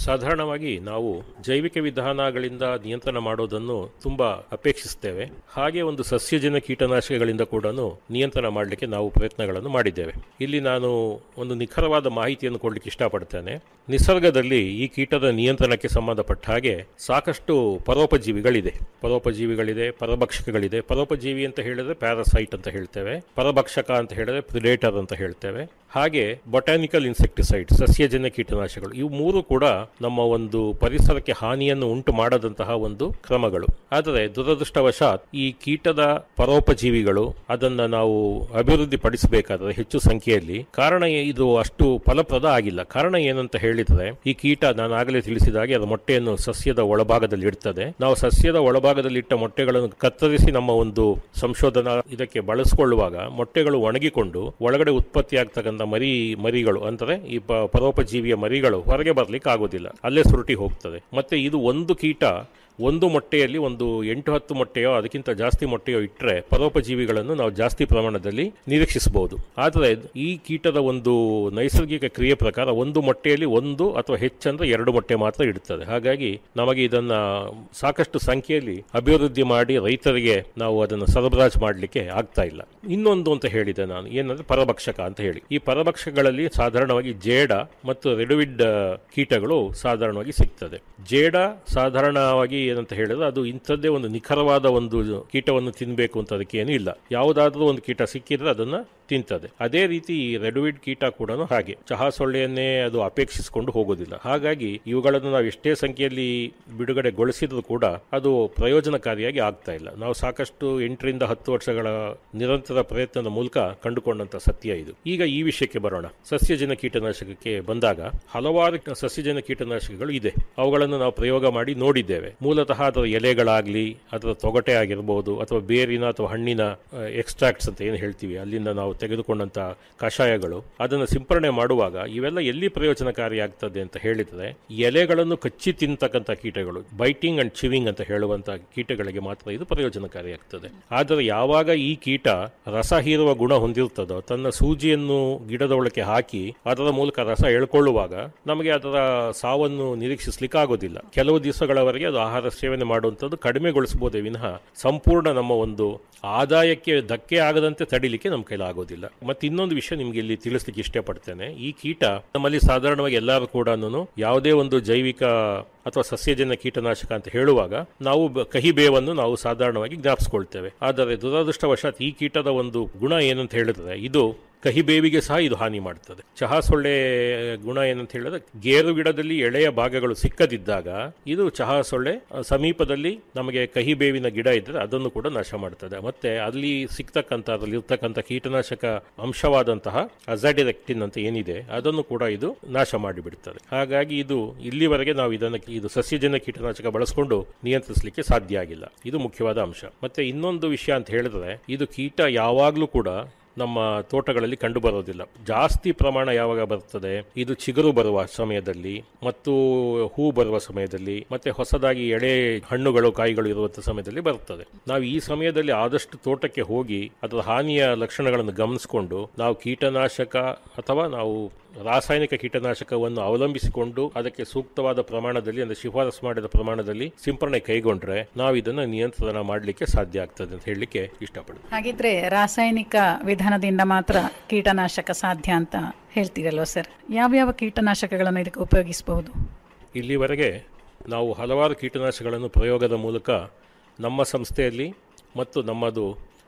ಸಾಧಾರಣವಾಗಿ ನಾವು ಜೈವಿಕ ವಿಧಾನಗಳಿಂದ ನಿಯಂತ್ರಣ ಮಾಡೋದನ್ನು ತುಂಬಾ ಅಪೇಕ್ಷಿಸ್ತೇವೆ ಹಾಗೆ ಒಂದು ಸಸ್ಯಜನ್ಯ ಕೀಟನಾಶಕಗಳಿಂದ ಕೂಡ ನಿಯಂತ್ರಣ ಮಾಡಲಿಕ್ಕೆ ನಾವು ಪ್ರಯತ್ನಗಳನ್ನು ಮಾಡಿದ್ದೇವೆ ಇಲ್ಲಿ ನಾನು ಒಂದು ನಿಖರವಾದ ಮಾಹಿತಿಯನ್ನು ಕೊಡಲಿಕ್ಕೆ ಇಷ್ಟಪಡ್ತೇನೆ ನಿಸರ್ಗದಲ್ಲಿ ಈ ಕೀಟದ ನಿಯಂತ್ರಣಕ್ಕೆ ಸಂಬಂಧಪಟ್ಟ ಹಾಗೆ ಸಾಕಷ್ಟು ಪರೋಪಜೀವಿಗಳಿದೆ ಪರೋಪಜೀವಿಗಳಿದೆ ಪರಭಕ್ಷಕಗಳಿದೆ ಪರೋಪಜೀವಿ ಅಂತ ಹೇಳಿದ್ರೆ ಪ್ಯಾರಾಸೈಟ್ ಅಂತ ಹೇಳ್ತೇವೆ ಪರಭಕ್ಷಕ ಅಂತ ಹೇಳಿದ್ರೆ ಪ್ರಿಡೇಟರ್ ಅಂತ ಹೇಳ್ತೇವೆ ಹಾಗೆ ಬೊಟಾನಿಕಲ್ ಇನ್ಸೆಕ್ಟಿಸೈಡ್ ಸಸ್ಯಜನ್ಯ ಕೀಟನಾಶಕಗಳು ಇವು ಮೂರು ಕೂಡ ನಮ್ಮ ಒಂದು ಪರಿಸರಕ್ಕೆ ಹಾನಿಯನ್ನು ಉಂಟು ಮಾಡದಂತಹ ಒಂದು ಕ್ರಮಗಳು ಆದರೆ ದುರದೃಷ್ಟವಶಾತ್ ಈ ಕೀಟದ ಪರೋಪಜೀವಿಗಳು ಅದನ್ನ ನಾವು ಅಭಿವೃದ್ಧಿ ಪಡಿಸಬೇಕಾದ್ರೆ ಹೆಚ್ಚು ಸಂಖ್ಯೆಯಲ್ಲಿ ಕಾರಣ ಏ- ಇದು ಅಷ್ಟು ಫಲಪ್ರದ ಆಗಿಲ್ಲ ಕಾರಣ ಏನಂತ ಹೇಳಿದ್ರೆ ಈ ಕೀಟ ನಾನು ಆಗಲೇ ತಿಳಿಸಿದ ಹಾಗೆ ಅದು ಮೊಟ್ಟೆಯನ್ನು ಸಸ್ಯದ ಒಳಭಾಗದಲ್ಲಿ ಇಡ್ತದೆ ನಾವು ಸಸ್ಯದ ಒಳಭಾಗದಲ್ಲಿ ಇಟ್ಟ ಮೊಟ್ಟೆಗಳನ್ನು ಕತ್ತರಿಸಿ ನಮ್ಮ ಒಂದು ಸಂಶೋಧನಾ ಇದಕ್ಕೆ ಬಳಸಿಕೊಳ್ಳುವಾಗ ಮೊಟ್ಟೆಗಳು ಒಣಗಿಕೊಂಡು ಒಳಗಡೆ ಉತ್ಪತ್ತಿ ಆಗ್ತಕ್ಕಂಥ ಮರಿ ಮರಿಗಳು ಅಂದರೆ ಈ ಪ- ಪರೋಪಜೀವಿಯ ಮರಿಗಳು ಹೊರಗೆ ಬರ್ಲಿಕ್ಕೆ ಆಗೋದಿಲ್ಲ ಅಲ್ಲೇ ಸುರುಟಿ ಹೋಗ್ತದೆ ಮತ್ತೆ ಇದು ಒಂದು ಕೀಟ ಒಂದು ಮೊಟ್ಟೆಯಲ್ಲಿ ಒಂದು ಎಂಟು ಹತ್ತು ಮೊಟ್ಟೆಯೋ ಅದಕ್ಕಿಂತ ಜಾಸ್ತಿ ಮೊಟ್ಟೆಯೋ ಇಟ್ಟರೆ ಪರೋಪಜೀವಿಗಳನ್ನು ನಾವು ಜಾಸ್ತಿ ಪ್ರಮಾಣದಲ್ಲಿ ನಿರೀಕ್ಷಿಸಬಹುದು ಆದರೆ ಈ ಕೀಟದ ಒಂದು ನೈಸರ್ಗಿಕ ಕ್ರಿಯೆ ಪ್ರಕಾರ ಒಂದು ಮೊಟ್ಟೆಯಲ್ಲಿ ಒಂದು ಅಥವಾ ಹೆಚ್ಚಂದ್ರೆ ಎರಡು ಮೊಟ್ಟೆ ಮಾತ್ರ ಇಡುತ್ತದೆ ಹಾಗಾಗಿ ನಮಗೆ ಇದನ್ನ ಸಾಕಷ್ಟು ಸಂಖ್ಯೆಯಲ್ಲಿ ಅಭಿವೃದ್ಧಿ ಮಾಡಿ ರೈತರಿಗೆ ನಾವು ಅದನ್ನು ಸರಬರಾಜು ಮಾಡಲಿಕ್ಕೆ ಆಗ್ತಾ ಇಲ್ಲ ಇನ್ನೊಂದು ಅಂತ ಹೇಳಿದೆ ನಾನು ಏನಂದ್ರೆ ಪರಭಕ್ಷಕ ಅಂತ ಹೇಳಿ ಈ ಪರಭಕ್ಷಕಗಳಲ್ಲಿ ಸಾಧಾರಣವಾಗಿ ಜೇಡ ಮತ್ತು ರೆಡುವಿಡ್ ಕೀಟಗಳು ಸಾಧಾರಣವಾಗಿ ಸಿಗ್ತದೆ ಜೇಡ ಸಾಧಾರಣವಾಗಿ ಏನಂತ ಹೇಳಿದ್ರೆ ಅದು ಇಂಥದ್ದೇ ಒಂದು ನಿಖರವಾದ ಒಂದು ಕೀಟವನ್ನು ತಿನ್ನಬೇಕು ಅಂತ ಅದಕ್ಕೆ ಏನೂ ಇಲ್ಲ ಯಾವುದಾದ್ರೂ ಒಂದು ಕೀಟ ಸಿಕ್ಕಿದ್ರೆ ಅದನ್ನ ತಿಂತದೆ ಅದೇ ರೀತಿ ಈ ರೆಡ್ವಿಡ್ ಕೀಟ ಕೂಡ ಹಾಗೆ ಚಹಾ ಸೊಳ್ಳೆಯನ್ನೇ ಅದು ಅಪೇಕ್ಷಿಸಿಕೊಂಡು ಹೋಗೋದಿಲ್ಲ ಹಾಗಾಗಿ ಇವುಗಳನ್ನು ನಾವು ಎಷ್ಟೇ ಸಂಖ್ಯೆಯಲ್ಲಿ ಬಿಡುಗಡೆಗೊಳಿಸಿದ್ರು ಕೂಡ ಅದು ಪ್ರಯೋಜನಕಾರಿಯಾಗಿ ಆಗ್ತಾ ಇಲ್ಲ ನಾವು ಸಾಕಷ್ಟು ಎಂಟರಿಂದ ಹತ್ತು ವರ್ಷಗಳ ನಿರಂತರ ಪ್ರಯತ್ನದ ಮೂಲಕ ಕಂಡುಕೊಂಡಂತ ಸತ್ಯ ಇದು ಈಗ ಈ ವಿಷಯಕ್ಕೆ ಬರೋಣ ಸಸ್ಯಜನ್ಯ ಕೀಟನಾಶಕಕ್ಕೆ ಬಂದಾಗ ಹಲವಾರು ಸಸ್ಯಜನ್ಯ ಕೀಟನಾಶಕಗಳು ಇದೆ ಅವುಗಳನ್ನು ನಾವು ಪ್ರಯೋಗ ಮಾಡಿ ನೋಡಿದ್ದೇವೆ ಮೂಲತಃ ಅದರ ಎಲೆಗಳಾಗ್ಲಿ ಅದರ ತೊಗಟೆ ಆಗಿರಬಹುದು ಅಥವಾ ಬೇರಿನ ಅಥವಾ ಹಣ್ಣಿನ ಎಕ್ಸ್ಟ್ರಾಕ್ಟ್ಸ್ ಅಂತ ಏನು ಹೇಳ್ತೀವಿ ಅಲ್ಲಿಂದ ನಾವು ತೆಗೆದುಕೊಂಡಂತ ಕಷಾಯಗಳು ಅದನ್ನು ಸಿಂಪರಣೆ ಮಾಡುವಾಗ ಇವೆಲ್ಲ ಎಲ್ಲಿ ಪ್ರಯೋಜನಕಾರಿ ಆಗ್ತದೆ ಅಂತ ಹೇಳಿದ್ರೆ ಎಲೆಗಳನ್ನು ಕಚ್ಚಿ ತಿಂತಕ್ಕಂಥ ಕೀಟಗಳು ಬೈಟಿಂಗ್ ಅಂಡ್ ಚಿವಿಂಗ್ ಅಂತ ಹೇಳುವಂತ ಕೀಟಗಳಿಗೆ ಮಾತ್ರ ಇದು ಪ್ರಯೋಜನಕಾರಿ ಆಗ್ತದೆ ಆದರೆ ಯಾವಾಗ ಈ ಕೀಟ ರಸ ಹೀರುವ ಗುಣ ಹೊಂದಿರ್ತದೋ ತನ್ನ ಸೂಜಿಯನ್ನು ಗಿಡದ ಒಳಕ್ಕೆ ಹಾಕಿ ಅದರ ಮೂಲಕ ರಸ ಎಳ್ಕೊಳ್ಳುವಾಗ ನಮಗೆ ಅದರ ಸಾವನ್ನು ನಿರೀಕ್ಷಿಸ್ಲಿಕ್ಕೆ ಆಗೋದಿಲ್ಲ ಕೆಲವು ದಿವಸಗಳವರೆಗೆ ಅದು ಆಹಾರ ಸೇವನೆ ಮಾಡುವಂಥದ್ದು ಕಡಿಮೆಗೊಳಿಸಬಹುದೇ ವಿನಃ ಸಂಪೂರ್ಣ ನಮ್ಮ ಒಂದು ಆದಾಯಕ್ಕೆ ಧಕ್ಕೆ ಆಗದಂತೆ ತಡಿಲಿಕ್ಕೆ ನಮ್ಮ ಕೈಲಿ ಆಗೋದಿಲ್ಲ ಮತ್ತೆ ಇನ್ನೊಂದು ವಿಷಯ ನಿಮ್ಗೆ ಇಲ್ಲಿ ತಿಳಿಸ್ಲಿಕ್ಕೆ ಇಷ್ಟಪಡ್ತೇನೆ ಈ ಕೀಟ ನಮ್ಮಲ್ಲಿ ಸಾಧಾರಣವಾಗಿ ಎಲ್ಲರೂ ಕೂಡ ಯಾವುದೇ ಒಂದು ಜೈವಿಕ ಅಥವಾ ಸಸ್ಯಜನ್ಯ ಕೀಟನಾಶಕ ಅಂತ ಹೇಳುವಾಗ ನಾವು ಬ- ಕಹಿ ಬೇವನ್ನು ನಾವು ಸಾಧಾರಣವಾಗಿ ಜ್ಞಾಪಿಸ್ಕೊಳ್ತೇವೆ ಆದರೆ ದುರದೃಷ್ಟವಶಾತ್ ಈ ಕೀಟದ ಒಂದು ಗುಣ ಏನಂತ ಹೇಳಿದ್ರೆ ಇದು ಕಹಿ ಬೇವಿಗೆ ಸಹ ಇದು ಹಾನಿ ಮಾಡ್ತದೆ ಚಹಾ ಸೊಳ್ಳೆ ಗುಣ ಏನಂತ ಹೇಳಿದ್ರೆ ಗೇರು ಗಿಡದಲ್ಲಿ ಎಳೆಯ ಭಾಗಗಳು ಸಿಕ್ಕದಿದ್ದಾಗ ಇದು ಚಹಾ ಸೊಳ್ಳೆ ಆ, ಸಮೀಪದಲ್ಲಿ ನಮಗೆ ಕಹಿ ಬೇವಿನ ಗಿಡ ಇದ್ರೆ ಅದನ್ನು ಕೂಡ ನಾಶ ಮಾಡ್ತದೆ ಮತ್ತೆ ಅಲ್ಲಿ ಸಿಗ್ತಕ್ಕಂಥ ಅದರಲ್ಲಿ ಇರ್ತಕ್ಕಂಥ ಕೀಟನಾಶಕ ಅಂಶವಾದಂತಹ ಅಜಾಡಿರೆಕ್ಟಿನ್ ಅಂತ ಏನಿದೆ ಅದನ್ನು ಕೂಡ ಇದು ನಾಶ ಮಾಡಿಬಿಡ್ತದೆ ಹಾಗಾಗಿ ಇದು ಇಲ್ಲಿವರೆಗೆ ನಾವು ಇದನ್ನು ಇದು ಸಸ್ಯಜನ್ಯ ಕೀಟನಾಶಕ ಬಳಸಿಕೊಂಡು ನಿಯಂತ್ರಿಸಲಿಕ್ಕೆ ಸಾಧ್ಯ ಆಗಿಲ್ಲ ಇದು ಮುಖ್ಯವಾದ ಅಂಶ ಮತ್ತೆ ಇನ್ನೊಂದು ವಿಷಯ ಅಂತ ಹೇಳಿದ್ರೆ ಇದು ಕೀಟ ಯಾವಾಗಲೂ ಕೂಡ ನಮ್ಮ ತೋಟಗಳಲ್ಲಿ ಕಂಡು ಬರೋದಿಲ್ಲ ಜಾಸ್ತಿ ಪ್ರಮಾಣ ಯಾವಾಗ ಬರ್ತದೆ ಇದು ಚಿಗುರು ಬರುವ ಸಮಯದಲ್ಲಿ ಮತ್ತು ಹೂ ಬರುವ ಸಮಯದಲ್ಲಿ ಮತ್ತೆ ಹೊಸದಾಗಿ ಎಳೆ ಹಣ್ಣುಗಳು ಕಾಯಿಗಳು ಇರುವಂತ ಸಮಯದಲ್ಲಿ ಬರ್ತದೆ ನಾವು ಈ ಸಮಯದಲ್ಲಿ ಆದಷ್ಟು ತೋಟಕ್ಕೆ ಹೋಗಿ ಅದರ ಹಾನಿಯ ಲಕ್ಷಣಗಳನ್ನು ಗಮನಿಸಿಕೊಂಡು ನಾವು ಕೀಟನಾಶಕ ಅಥವಾ ನಾವು ರಾಸಾಯನಿಕ ಕೀಟನಾಶಕವನ್ನು ಅವಲಂಬಿಸಿಕೊಂಡು ಅದಕ್ಕೆ ಸೂಕ್ತವಾದ ಪ್ರಮಾಣದಲ್ಲಿ ಅಂದರೆ ಶಿಫಾರಸು ಮಾಡಿದ ಪ್ರಮಾಣದಲ್ಲಿ ಸಿಂಪರಣೆ ಕೈಗೊಂಡ್ರೆ ನಾವು ಇದನ್ನು ನಿಯಂತ್ರಣ ಮಾಡಲಿಕ್ಕೆ ಸಾಧ್ಯ ಆಗ್ತದೆ ಅಂತ ಹೇಳಲಿಕ್ಕೆ ಇಷ್ಟಪಡ್ತೀನಿ ಹಾಗಿದ್ರೆ ರಾಸಾಯನಿಕ ವಿಧಾನದಿಂದ ಮಾತ್ರ ಕೀಟನಾಶಕ ಸಾಧ್ಯ ಅಂತ ಹೇಳ್ತೀರಲ್ವ ಸರ್ ಯಾವ್ಯಾವ ಕೀಟನಾಶಕಗಳನ್ನು ಇದಕ್ಕೆ ಉಪಯೋಗಿಸಬಹುದು ಇಲ್ಲಿವರೆಗೆ ನಾವು ಹಲವಾರು ಕೀಟನಾಶಕಗಳನ್ನು ಪ್ರಯೋಗದ ಮೂಲಕ ನಮ್ಮ ಸಂಸ್ಥೆಯಲ್ಲಿ ಮತ್ತು ನಮ್ಮದು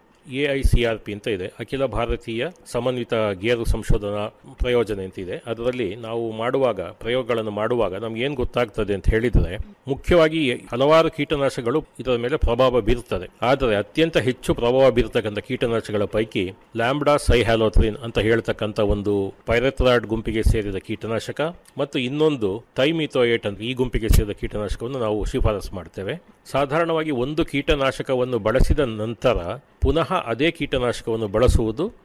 A I C R P ಅಂತ ಇದೆ ಅಖಿಲ ಭಾರತೀಯ ಸಮನ್ವಿತ ಗೇರು ಸಂಶೋಧನಾ ಪ್ರಯೋಜನೆ ಅಂತ ಇದೆ ಅದರಲ್ಲಿ ನಾವು ಮಾಡುವಾಗ ಪ್ರಯೋಗಗಳನ್ನು ಮಾಡುವಾಗ ನಮ್ಗೆ ಏನು ಗೊತ್ತಾಗ್ತದೆ ಅಂತ ಹೇಳಿದರೆ ಮುಖ್ಯವಾಗಿ ಹಲವಾರು ಕೀಟನಾಶಕಗಳು ಇದರ ಮೇಲೆ ಪ್ರಭಾವ ಬೀರುತ್ತದೆ ಆದರೆ ಅತ್ಯಂತ ಹೆಚ್ಚು ಪ್ರಭಾವ ಬೀರತಕ್ಕಂಥ ಕೀಟನಾಶಕಗಳ ಪೈಕಿ ಲ್ಯಾಂಬ್ಡಾ ಸೈಹ್ಯಾಲೋಥ್ರಿನ್ ಅಂತ ಹೇಳ್ತಕ್ಕಂಥ ಒಂದು ಪೈರೆಥ್ರಾಯ್ಡ್ ಗುಂಪಿಗೆ ಸೇರಿದ ಕೀಟನಾಶಕ ಮತ್ತು ಇನ್ನೊಂದು ಥೈಮಿಥೋಯೇಟ್ ಅಂತ ಈ ಗುಂಪಿಗೆ ಸೇರಿದ ಕೀಟನಾಶಕವನ್ನು ನಾವು ಶಿಫಾರಸು ಮಾಡ್ತೇವೆ ಸಾಧಾರಣವಾಗಿ ಒಂದು ಕೀಟನಾಶಕವನ್ನು ಬಳಸಿದ ನಂತರ ಪುನಃ ಅದೇ ಕೀಟನಾಶಕವನ್ನು ಬಳಸುವುದು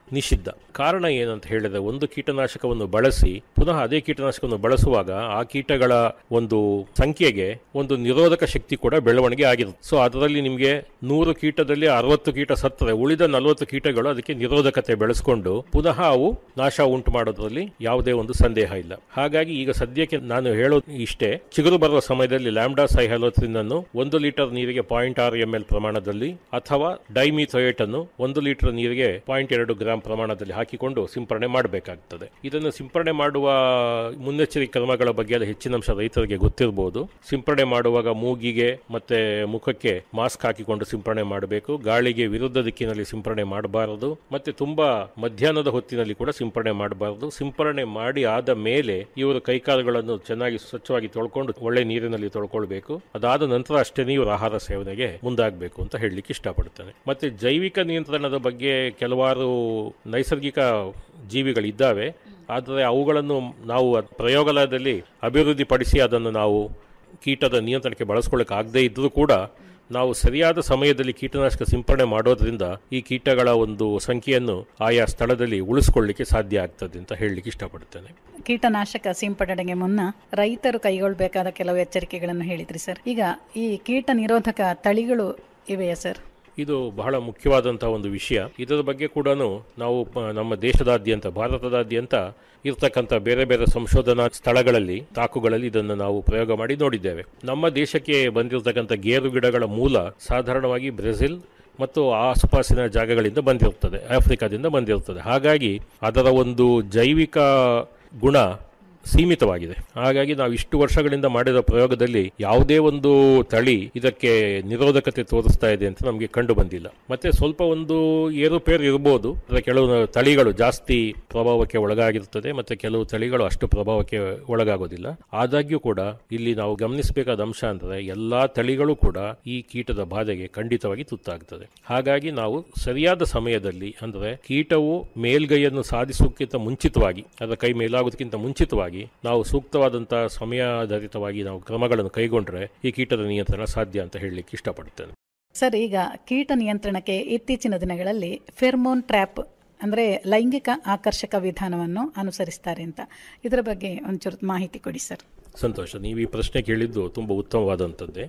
ನಿಷಿದ್ಧ ಕಾರಣ ಏನಂತ ಹೇಳಿದ್ರೆ ಒಂದು ಕೀಟನಾಶಕವನ್ನು ಬಳಸಿ ಪುನಃ ಅದೇ ಕೀಟನಾಶಕವನ್ನು ಬಳಸುವಾಗ ಆ ಕೀಟಗಳ ಒಂದು ಸಂಖ್ಯೆಗೆ ಒಂದು ನಿರೋಧಕ ಶಕ್ತಿ ಕೂಡ ಬೆಳವಣಿಗೆ ಆಗಿರುತ್ತೆ ಸೊ ಅದರಲ್ಲಿ ನಿಮಗೆ ನೂರು ಕೀಟದಲ್ಲಿ ಅರವತ್ತು ಕೀಟ ಸತ್ತರೆ ಉಳಿದ ನಲವತ್ತು ಕೀಟಗಳು ಅದಕ್ಕೆ ನಿರೋಧಕತೆ ಬೆಳೆಸ್ಕೊಂಡು ಪುನಃ ಅವು ನಾಶ ಉಂಟು ಮಾಡೋದ್ರಲ್ಲಿ ಯಾವುದೇ ಒಂದು ಸಂದೇಹ ಇಲ್ಲ ಹಾಗಾಗಿ ಈಗ ಸದ್ಯಕ್ಕೆ ನಾನು ಹೇಳೋದು ಇಷ್ಟೇ ಚಿಗುರು ಬರುವ ಸಮಯದಲ್ಲಿ ಲ್ಯಾಂಬ್ಡಾ ಸೈಹಲೋತ್ರಿನ್ ಅನ್ನು ಒಂದು ಲೀಟರ್ ನೀರಿಗೆ ಪಾಯಿಂಟ್ ಆರು ಎಂ ಎಲ್ ಪ್ರಮಾಣದಲ್ಲಿ ಅಥವಾ ಡೈಮಿಥೋಯೇಟ್ ಅನ್ನು ಒಂದು ಲೀಟರ್ ನೀರಿಗೆ ಪಾಯಿಂಟ್ ಎರಡು ಗ್ರಾಂ ಪ್ರಮಾಣದಲ್ಲಿ ಹಾಕಿಕೊಂಡು ಸಿಂಪರಣೆ ಮಾಡಬೇಕಾಗ್ತದೆ ಇದನ್ನು ಸಿಂಪರಣೆ ಮಾಡುವ ಮುನ್ನೆಚ್ಚರಿಕೆ ಕ್ರಮಗಳ ಬಗ್ಗೆ ಎಲ್ಲ ಹೆಚ್ಚಿನ ಅಂಶ ರೈತರಿಗೆ ಗೊತ್ತಿರಬಹುದು ಸಿಂಪರಣೆ ಮಾಡುವಾಗ ಮೂಗಿಗೆ ಮತ್ತೆ ಮುಖಕ್ಕೆ ಮಾಸ್ಕ್ ಹಾಕಿಕೊಂಡು ಸಿಂಪರಣೆ ಮಾಡಬೇಕು ಗಾಳಿಗೆ ವಿರುದ್ಧ ದಿಕ್ಕಿನಲ್ಲಿ ಸಿಂಪರಣೆ ಮಾಡಬಾರದು ಮತ್ತೆ ತುಂಬಾ ಮಧ್ಯಾಹ್ನದ ಹೊತ್ತಿನಲ್ಲಿ ಕೂಡ ಸಿಂಪರಣೆ ಮಾಡಬಾರದು ಸಿಂಪರಣೆ ಮಾಡಿ ಆದ ಮೇಲೆ ಇವರು ಕೈಕಾಲುಗಳನ್ನು ಚೆನ್ನಾಗಿ ಸ್ವಚ್ಛವಾಗಿ ತೊಳ್ಕೊಂಡು ಒಳ್ಳೆ ನೀರಿನಲ್ಲಿ ತೊಳ್ಕೊಳ್ಬೇಕು ಅದಾದ ನಂತರ ಅಷ್ಟೇ ಇವರು ಆಹಾರ ಸೇವನೆಗೆ ಮುಂದಾಗಬೇಕು ಅಂತ ಹೇಳಲಿಕ್ಕೆ ಇಷ್ಟಪಡ್ತೇನೆ ಮತ್ತೆ ಜೈವಿಕ ನಿಯಂತ್ರಣದ ಬಗ್ಗೆ ಕೆಲವಾರು ನೈಸರ್ಗಿಕ ಜೀವಿಗಳಿದ್ದಾವೆ ಆದರೆ ಅವುಗಳನ್ನು ನಾವು ಪ್ರಯೋಗಾಲಯದಲ್ಲಿ ಅಭಿವೃದ್ಧಿಪಡಿಸಿ ಅದನ್ನು ನಾವು ಕೀಟದ ನಿಯಂತ್ರಣಕ್ಕೆ ಬಳಸ್ಕೊಳ್ಳಕ್ಕೆ ಆಗದೇ ಇದ್ದರೂ ಕೂಡ ನಾವು ಸರಿಯಾದ ಸಮಯದಲ್ಲಿ ಕೀಟನಾಶಕ ಸಿಂಪರಣೆ ಮಾಡೋದ್ರಿಂದ ಈ ಕೀಟಗಳ ಒಂದು ಸಂಖ್ಯೆಯನ್ನು ಆಯಾ ಸ್ಥಳದಲ್ಲಿ ಉಳಿಸ್ಕೊಳ್ಳಿಕ್ಕೆ ಸಾಧ್ಯ ಆಗ್ತದೆ ಅಂತ ಹೇಳಲಿಕ್ಕೆ ಇಷ್ಟಪಡ್ತೇನೆ ಕೀಟನಾಶಕ ಸಿಂಪಡಣೆಗೆ ಮುನ್ನ ರೈತರು ಕೈಗೊಳ್ಳಬೇಕಾದ ಕೆಲವು ಎಚ್ಚರಿಕೆಗಳನ್ನು ಹೇಳಿದ್ರಿ ಸರ್ ಈಗ ಈ ಕೀಟ ನಿರೋಧಕ ತಳಿಗಳು ಇವೆಯಾ ಸರ್ ಇದು ಬಹಳ ಮುಖ್ಯವಾದಂಥ ಒಂದು ವಿಷಯ ಇದರ ಬಗ್ಗೆ ಕೂಡ ನಾವು ಪ- ನಮ್ಮ ದೇಶದಾದ್ಯಂತ ಭಾರತದಾದ್ಯಂತ ಇರ್ತಕ್ಕಂಥ ಬೇರೆ ಬೇರೆ ಸಂಶೋಧನಾ ಸ್ಥಳಗಳಲ್ಲಿ ತಾಕುಗಳಲ್ಲಿ ಇದನ್ನು ನಾವು ಪ್ರಯೋಗ ಮಾಡಿ ನೋಡಿದ್ದೇವೆ ನಮ್ಮ ದೇಶಕ್ಕೆ ಬಂದಿರತಕ್ಕಂಥ ಗೇರು ಗಿಡಗಳ ಮೂಲ ಸಾಧಾರಣವಾಗಿ ಬ್ರೆಜಿಲ್ ಮತ್ತು ಆಸುಪಾಸಿನ ಜಾಗಗಳಿಂದ ಬಂದಿರುತ್ತದೆ ಆಫ್ರಿಕಾದಿಂದ ಬಂದಿರುತ್ತದೆ ಹಾಗಾಗಿ ಅದರ ಒಂದು ಜೈವಿಕ ಗುಣ ಸೀಮಿತವಾಗಿದೆ ಹಾಗಾಗಿ ನಾವು ಇಷ್ಟು ವರ್ಷಗಳಿಂದ ಮಾಡಿದ ಪ್ರಯೋಗದಲ್ಲಿ ಯಾವುದೇ ಒಂದು ತಳಿ ಇದಕ್ಕೆ ನಿರೋಧಕತೆ ತೋರಿಸ್ತಾ ಇದೆ ಅಂತ ನಮಗೆ ಕಂಡು ಬಂದಿಲ್ಲ ಮತ್ತೆ ಸ್ವಲ್ಪ ಒಂದು ಏರುಪೇರು ಇರಬಹುದು ಅಂದ್ರೆ ಕೆಲವು ತಳಿಗಳು ಜಾಸ್ತಿ ಪ್ರಭಾವಕ್ಕೆ ಒಳಗಾಗಿರುತ್ತದೆ ಮತ್ತೆ ಕೆಲವು ತಳಿಗಳು ಅಷ್ಟು ಪ್ರಭಾವಕ್ಕೆ ಒಳಗಾಗೋದಿಲ್ಲ ಆದಾಗ್ಯೂ ಕೂಡ ಇಲ್ಲಿ ನಾವು ಗಮನಿಸಬೇಕಾದ ಅಂಶ ಅಂದ್ರೆ ಎಲ್ಲಾ ತಳಿಗಳು ಕೂಡ ಈ ಕೀಟದ ಬಾಧೆಗೆ ಖಂಡಿತವಾಗಿ ತುತ್ತಾಗ್ತದೆ ಹಾಗಾಗಿ ನಾವು ಸರಿಯಾದ ಸಮಯದಲ್ಲಿ ಅಂದ್ರೆ ಕೀಟವು ಮೇಲ್ಗೈಯನ್ನು ಸಾಧಿಸೋಕ್ಕಿಂತ ಮುಂಚಿತವಾಗಿ ಅದರ ಕೈ ಮೇಲಾಗೋದಕ್ಕಿಂತ ಮುಂಚಿತವಾಗಿ ನಾವು ಸೂಕ್ತವಾದಂತಹ ಸಮಯಾಧಾರಿತವಾಗಿ ನಾವು ಕ್ರಮಗಳನ್ನು ಕೈಗೊಂಡ್ರೆ ಈ ಕೀಟದ ನಿಯಂತ್ರಣ ಸಾಧ್ಯ ಅಂತ ಹೇಳಲಿಕ್ಕೆ ಇಷ್ಟಪಡ್ತೇನೆ ಸರ್ ಈಗ ಕೀಟ ನಿಯಂತ್ರಣಕ್ಕೆ ಇತ್ತೀಚಿನ ದಿನಗಳಲ್ಲಿ ಫೆರ್ಮೋನ್ ಟ್ರ್ಯಾಪ್ ಅಂದರೆ ಲೈಂಗಿಕ ಆಕರ್ಷಕ ವಿಧಾನವನ್ನು ಅನುಸರಿಸ್ತಾರೆ ಅಂತ ಇದರ ಬಗ್ಗೆ ಒಂಚೂರು ಮಾಹಿತಿ ಕೊಡಿ ಸರ್ ಸಂತೋಷ ನೀವು ಈ ಪ್ರಶ್ನೆ ಕೇಳಿದ್ದು ತುಂಬ ಉತ್ತಮವಾದಂಥದ್ದೇ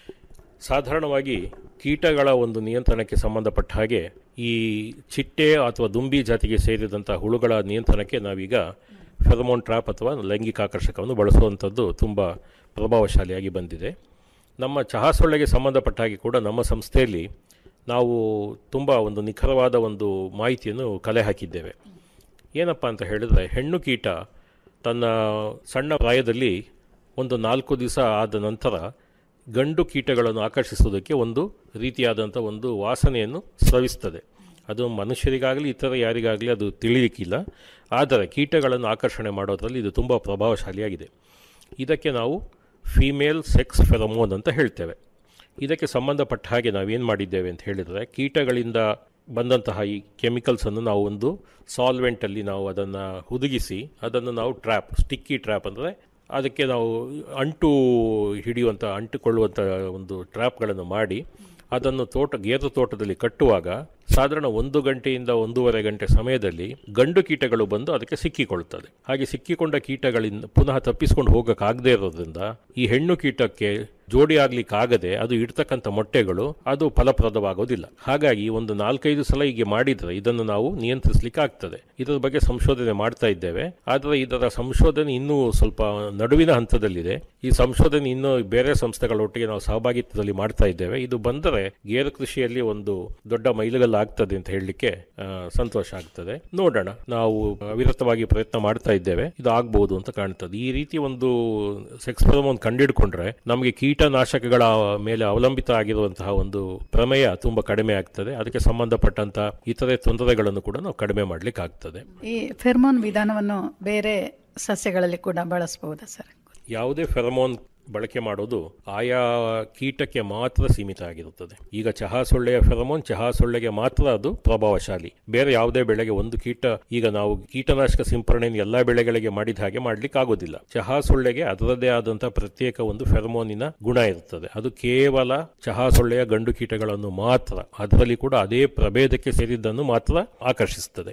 ಸಾಧಾರಣವಾಗಿ ಕೀಟಗಳ ಒಂದು ನಿಯಂತ್ರಣಕ್ಕೆ ಸಂಬಂಧಪಟ್ಟ ಹಾಗೆ ಈ ಚಿಟ್ಟೆ ಅಥವಾ ದುಂಬಿ ಜಾತಿಗೆ ಸೇರಿದಂಥ ಹುಳುಗಳ ನಿಯಂತ್ರಣಕ್ಕೆ ನಾವೀಗ ಫೆರಮೋನ್ ಟ್ರಾಪ್ ಅಥವಾ ಲೈಂಗಿಕ ಆಕರ್ಷಕವನ್ನು ಬಳಸುವಂಥದ್ದು ತುಂಬ ಪ್ರಭಾವಶಾಲಿಯಾಗಿ ಬಂದಿದೆ ನಮ್ಮ ಚಹಾ ಸೊಳ್ಳೆಗೆ ಸಂಬಂಧಪಟ್ಟ ಹಾಗೆ ಕೂಡ ನಮ್ಮ ಸಂಸ್ಥೆಯಲ್ಲಿ ನಾವು ತುಂಬ ಒಂದು ನಿಖರವಾದ ಒಂದು ಮಾಹಿತಿಯನ್ನು ಕಲೆ ಹಾಕಿದ್ದೇವೆ ಏನಪ್ಪ ಅಂತ ಹೇಳಿದರೆ ಹೆಣ್ಣು ಕೀಟ ತನ್ನ ಸಣ್ಣ ಪ್ರಾಯದಲ್ಲಿ ಒಂದು ನಾಲ್ಕು ದಿವಸ ಆದ ನಂತರ ಗಂಡು ಕೀಟಗಳನ್ನು ಆಕರ್ಷಿಸುವುದಕ್ಕೆ ಒಂದು ರೀತಿಯಾದಂಥ ಒಂದು ವಾಸನೆಯನ್ನು ಸ್ರವಿಸ್ತದೆ ಅದು ಮನುಷ್ಯರಿಗಾಗಲಿ ಇತರ ಯಾರಿಗಾಗಲಿ ಅದು ತಿಳಿಲಿಕ್ಕಿಲ್ಲ ಆದರೆ ಕೀಟಗಳನ್ನು ಆಕರ್ಷಣೆ ಮಾಡೋದ್ರಲ್ಲಿ ಇದು ತುಂಬ ಪ್ರಭಾವಶಾಲಿಯಾಗಿದೆ ಇದಕ್ಕೆ ನಾವು ಫೀಮೇಲ್ ಸೆಕ್ಸ್ ಫೆರಮೋನ್ ಅಂತ ಹೇಳ್ತೇವೆ ಇದಕ್ಕೆ ಸಂಬಂಧಪಟ್ಟ ಹಾಗೆ ನಾವೇನು ಮಾಡಿದ್ದೇವೆ ಅಂತ ಹೇಳಿದರೆ ಕೀಟಗಳಿಂದ ಬಂದಂತಹ ಈ ಕೆಮಿಕಲ್ಸನ್ನು ನಾವು ಒಂದು ಸಾಲ್ವೆಂಟಲ್ಲಿ ನಾವು ಅದನ್ನು ಹುದುಗಿಸಿ ಅದನ್ನು ನಾವು ಟ್ರ್ಯಾಪ್ ಸ್ಟಿಕ್ಕಿ ಟ್ರ್ಯಾಪ್ ಅಂದರೆ ಅದಕ್ಕೆ ನಾವು ಅಂಟು ಹಿಡಿಯುವಂಥ ಅಂಟುಕೊಳ್ಳುವಂಥ ಒಂದು ಟ್ರ್ಯಾಪ್ಗಳನ್ನು ಮಾಡಿ ಅದನ್ನು ತೋಟ ಗೇರು ತೋಟದಲ್ಲಿ ಕಟ್ಟುವಾಗ ಸಾಧಾರಣ ಒಂದು ಗಂಟೆಯಿಂದ ಒಂದೂವರೆ ಗಂಟೆ ಸಮಯದಲ್ಲಿ ಗಂಡು ಕೀಟಗಳು ಬಂದು ಅದಕ್ಕೆ ಸಿಕ್ಕಿಕೊಳ್ಳುತ್ತದೆ ಹಾಗೆ ಸಿಕ್ಕಿಕೊಂಡ ಕೀಟಗಳಿಂದ ಪುನಃ ತಪ್ಪಿಸಿಕೊಂಡು ಹೋಗೋಕ್ಕಾಗದೇ ಇರೋದ್ರಿಂದ ಈ ಹೆಣ್ಣು ಕೀಟಕ್ಕೆ ಜೋಡಿ ಆಗ್ಲಿಕ್ಕಾಗದೆ ಅದು ಇಡ್ತಕ್ಕಂಥ ಮೊಟ್ಟೆಗಳು ಅದು ಫಲಪ್ರದವಾಗೋದಿಲ್ಲ ಹಾಗಾಗಿ ಒಂದು ನಾಲ್ಕೈದು ಸಲ ಹೀಗೆ ಮಾಡಿದರೆ ಇದನ್ನು ನಾವು ನಿಯಂತ್ರಿಸಲಿಕ್ಕೆ ಆಗ್ತದೆ ಇದರ ಬಗ್ಗೆ ಸಂಶೋಧನೆ ಮಾಡ್ತಾ ಇದ್ದೇವೆ ಆದರೆ ಇದರ ಸಂಶೋಧನೆ ಇನ್ನೂ ಸ್ವಲ್ಪ ನಡುವಿನ ಹಂತದಲ್ಲಿದೆ ಈ ಸಂಶೋಧನೆ ಇನ್ನೂ ಬೇರೆ ಸಂಸ್ಥೆಗಳೊಟ್ಟಿಗೆ ನಾವು ಸಹಭಾಗಿತ್ವದಲ್ಲಿ ಮಾಡ್ತಾ ಇದ್ದೇವೆ ಇದು ಬಂದರೆ ಗೇರು ಕೃಷಿಯಲ್ಲಿ ಒಂದು ದೊಡ್ಡ ಮೈಲುಗಲ್ಲು ಆಗ್ತದೆ ಅಂತ ಹೇಳಲಿಕ್ಕೆ ಆ, ಸಂತೋಷ ಆಗ್ತದೆ ನೋಡೋಣ ನಾವು ಅವಿರತವಾಗಿ ಪ್ರಯತ್ನ ಮಾಡ್ತಾ ಇದ್ದೇವೆ ಇದು ಆಗ್ಬಹುದು ಅಂತ ಕಾಣ್ತದೆ ಈ ರೀತಿ ಒಂದು ಸೆಕ್ಸ್ ಒಂದು ಕಂಡಿಡ್ಕೊಂಡ್ರೆ ನಮಗೆ ಕೀಟನಾಶಕಗಳ ಮೇಲೆ ಅವಲಂಬಿತ ಆಗಿರುವಂತಹ ಒಂದು ಪ್ರಮೇಯ ತುಂಬಾ ಕಡಿಮೆ ಆಗ್ತದೆ ಅದಕ್ಕೆ ಸಂಬಂಧಪಟ್ಟಂತಹ ಇತರೆ ತೊಂದರೆಗಳನ್ನು ಕೂಡ ನಾವು ಕಡಿಮೆ ಮಾಡ್ಲಿಕ್ಕೆ ಆಗ್ತದೆ ಈ ಫೆರ್ಮೋನ್ ವಿಧಾನವನ್ನು ಬೇರೆ ಸಸ್ಯಗಳಲ್ಲಿ ಕೂಡ ಬಳಸಬಹುದಾ ಸರ್ ಯಾವುದೇ ಫೆರಮೋನ್ ಬಳಕೆ ಮಾಡೋದು ಆಯಾ ಕೀಟಕ್ಕೆ ಮಾತ್ರ ಸೀಮಿತ ಆಗಿರುತ್ತದೆ ಈಗ ಚಹಾ ಸೊಳ್ಳೆಯ ಫೆರಮೋನ್ ಚಹಾ ಸೊಳ್ಳೆಗೆ ಮಾತ್ರ ಅದು ಪ್ರಭಾವಶಾಲಿ ಬೇರೆ ಯಾವುದೇ ಬೆಳೆಗೆ ಒಂದು ಕೀಟ ಈಗ ನಾವು ಕೀಟನಾಶಕ ಸಿಂಪರಣೆಯನ್ನು ಎಲ್ಲಾ ಬೆಳೆಗಳಿಗೆ ಮಾಡಿದ ಹಾಗೆ ಮಾಡ್ಲಿಕ್ಕೆ ಆಗೋದಿಲ್ಲ ಚಹಾ ಸೊಳ್ಳೆಗೆ ಅದರದ್ದೇ ಆದಂತಹ ಪ್ರತ್ಯೇಕ ಒಂದು ಫೆರಮೋನಿನ ಗುಣ ಇರುತ್ತದೆ ಅದು ಕೇವಲ ಚಹಾ ಸೊಳ್ಳೆಯ ಗಂಡು ಕೀಟಗಳನ್ನು ಮಾತ್ರ ಅದರಲ್ಲಿ ಕೂಡ ಅದೇ ಪ್ರಭೇದಕ್ಕೆ ಸೇರಿದ್ದನ್ನು ಮಾತ್ರ ಆಕರ್ಷಿಸುತ್ತದೆ